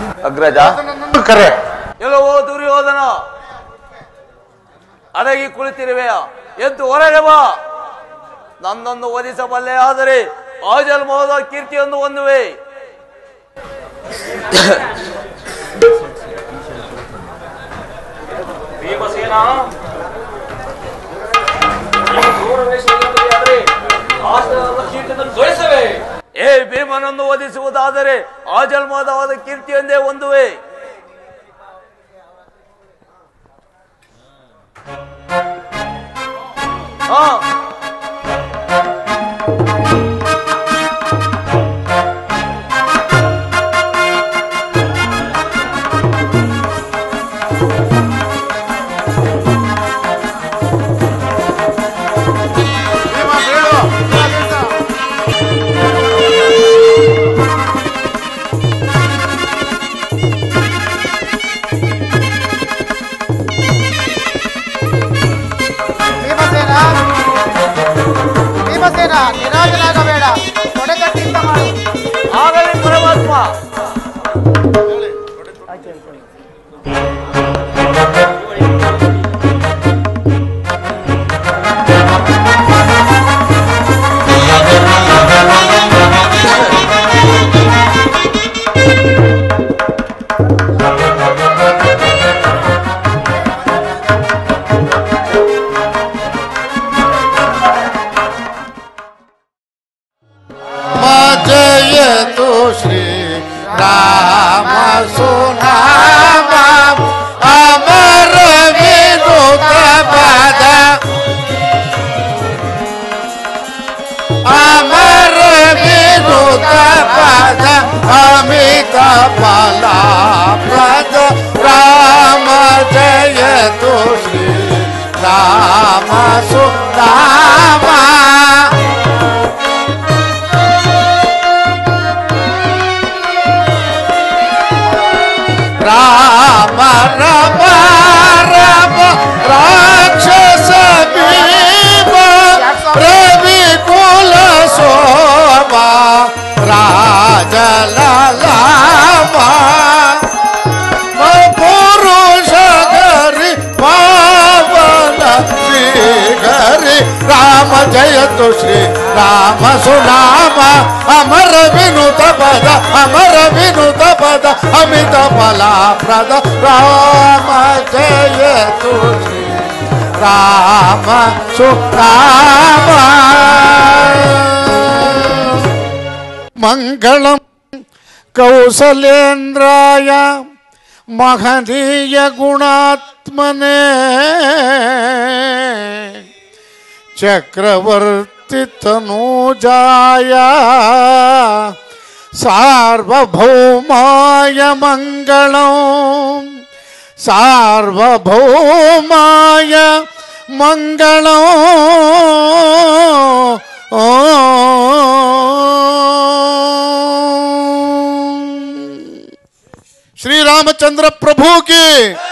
ಅಗ್ರಜ ನನ್ನನ್ನು ಕರೆ ಎಲ್ಲವೋ ದುರ್ಯೋಧನ ಅಡಗಿ ಕುಳಿತಿರುವೆಯ ಎದ್ದು ಹೊರಗೆ ಬಾ ನನ್ನನ್ನು ವಧಿಸಬಲ್ಲೆ ಆದರೆ ಆ ಜನ್ಮದ ಕೀರ್ತಿಯನ್ನು ಹೊಂದುವೆ ಏ ಭೀಮನನ್ನು ವಧಿಸುವುದಾದರೆ ಆ ಜನ್ಮದವಾದ ಕೀರ್ತಿಯೊಂದೇ ಹೊಂದುವೆ ಹಾ ಭೀಮ ಬೀಳು. ಭೀಮಸೇನ ಭೀಮಸೇನ ನಿರಾಜನಾಗಬೇಡ ತೊಡೆಗಟ್ಟಿಂದ ಮಾಡು ಆಗಲಿ ಪರಮಾತ್ಮ जयतु श्री राम सुनाम अमर विनुत पद अमर विनुत पद अमित फला प्रद राम जयतु श्री राम सुनाम राम रम रम राक्षस भीम रवि कुल शोभा राज लामा पुरुष गरि पावन श्री हरि राम जयतु श्री राम सुनाम अमर विनुत पद अमर विनुत पद अमित फला प्रद राम जयतु श्री राम सुनाम मङ्गलम् कौसलेन्द्राय महदीय गुणात्मने चक्रवर्ति तनूजाय सार्वभौमाय मङ्गलम् सार्वभौमाय मङ्गलम् श्री रामचंद्र प्रभु की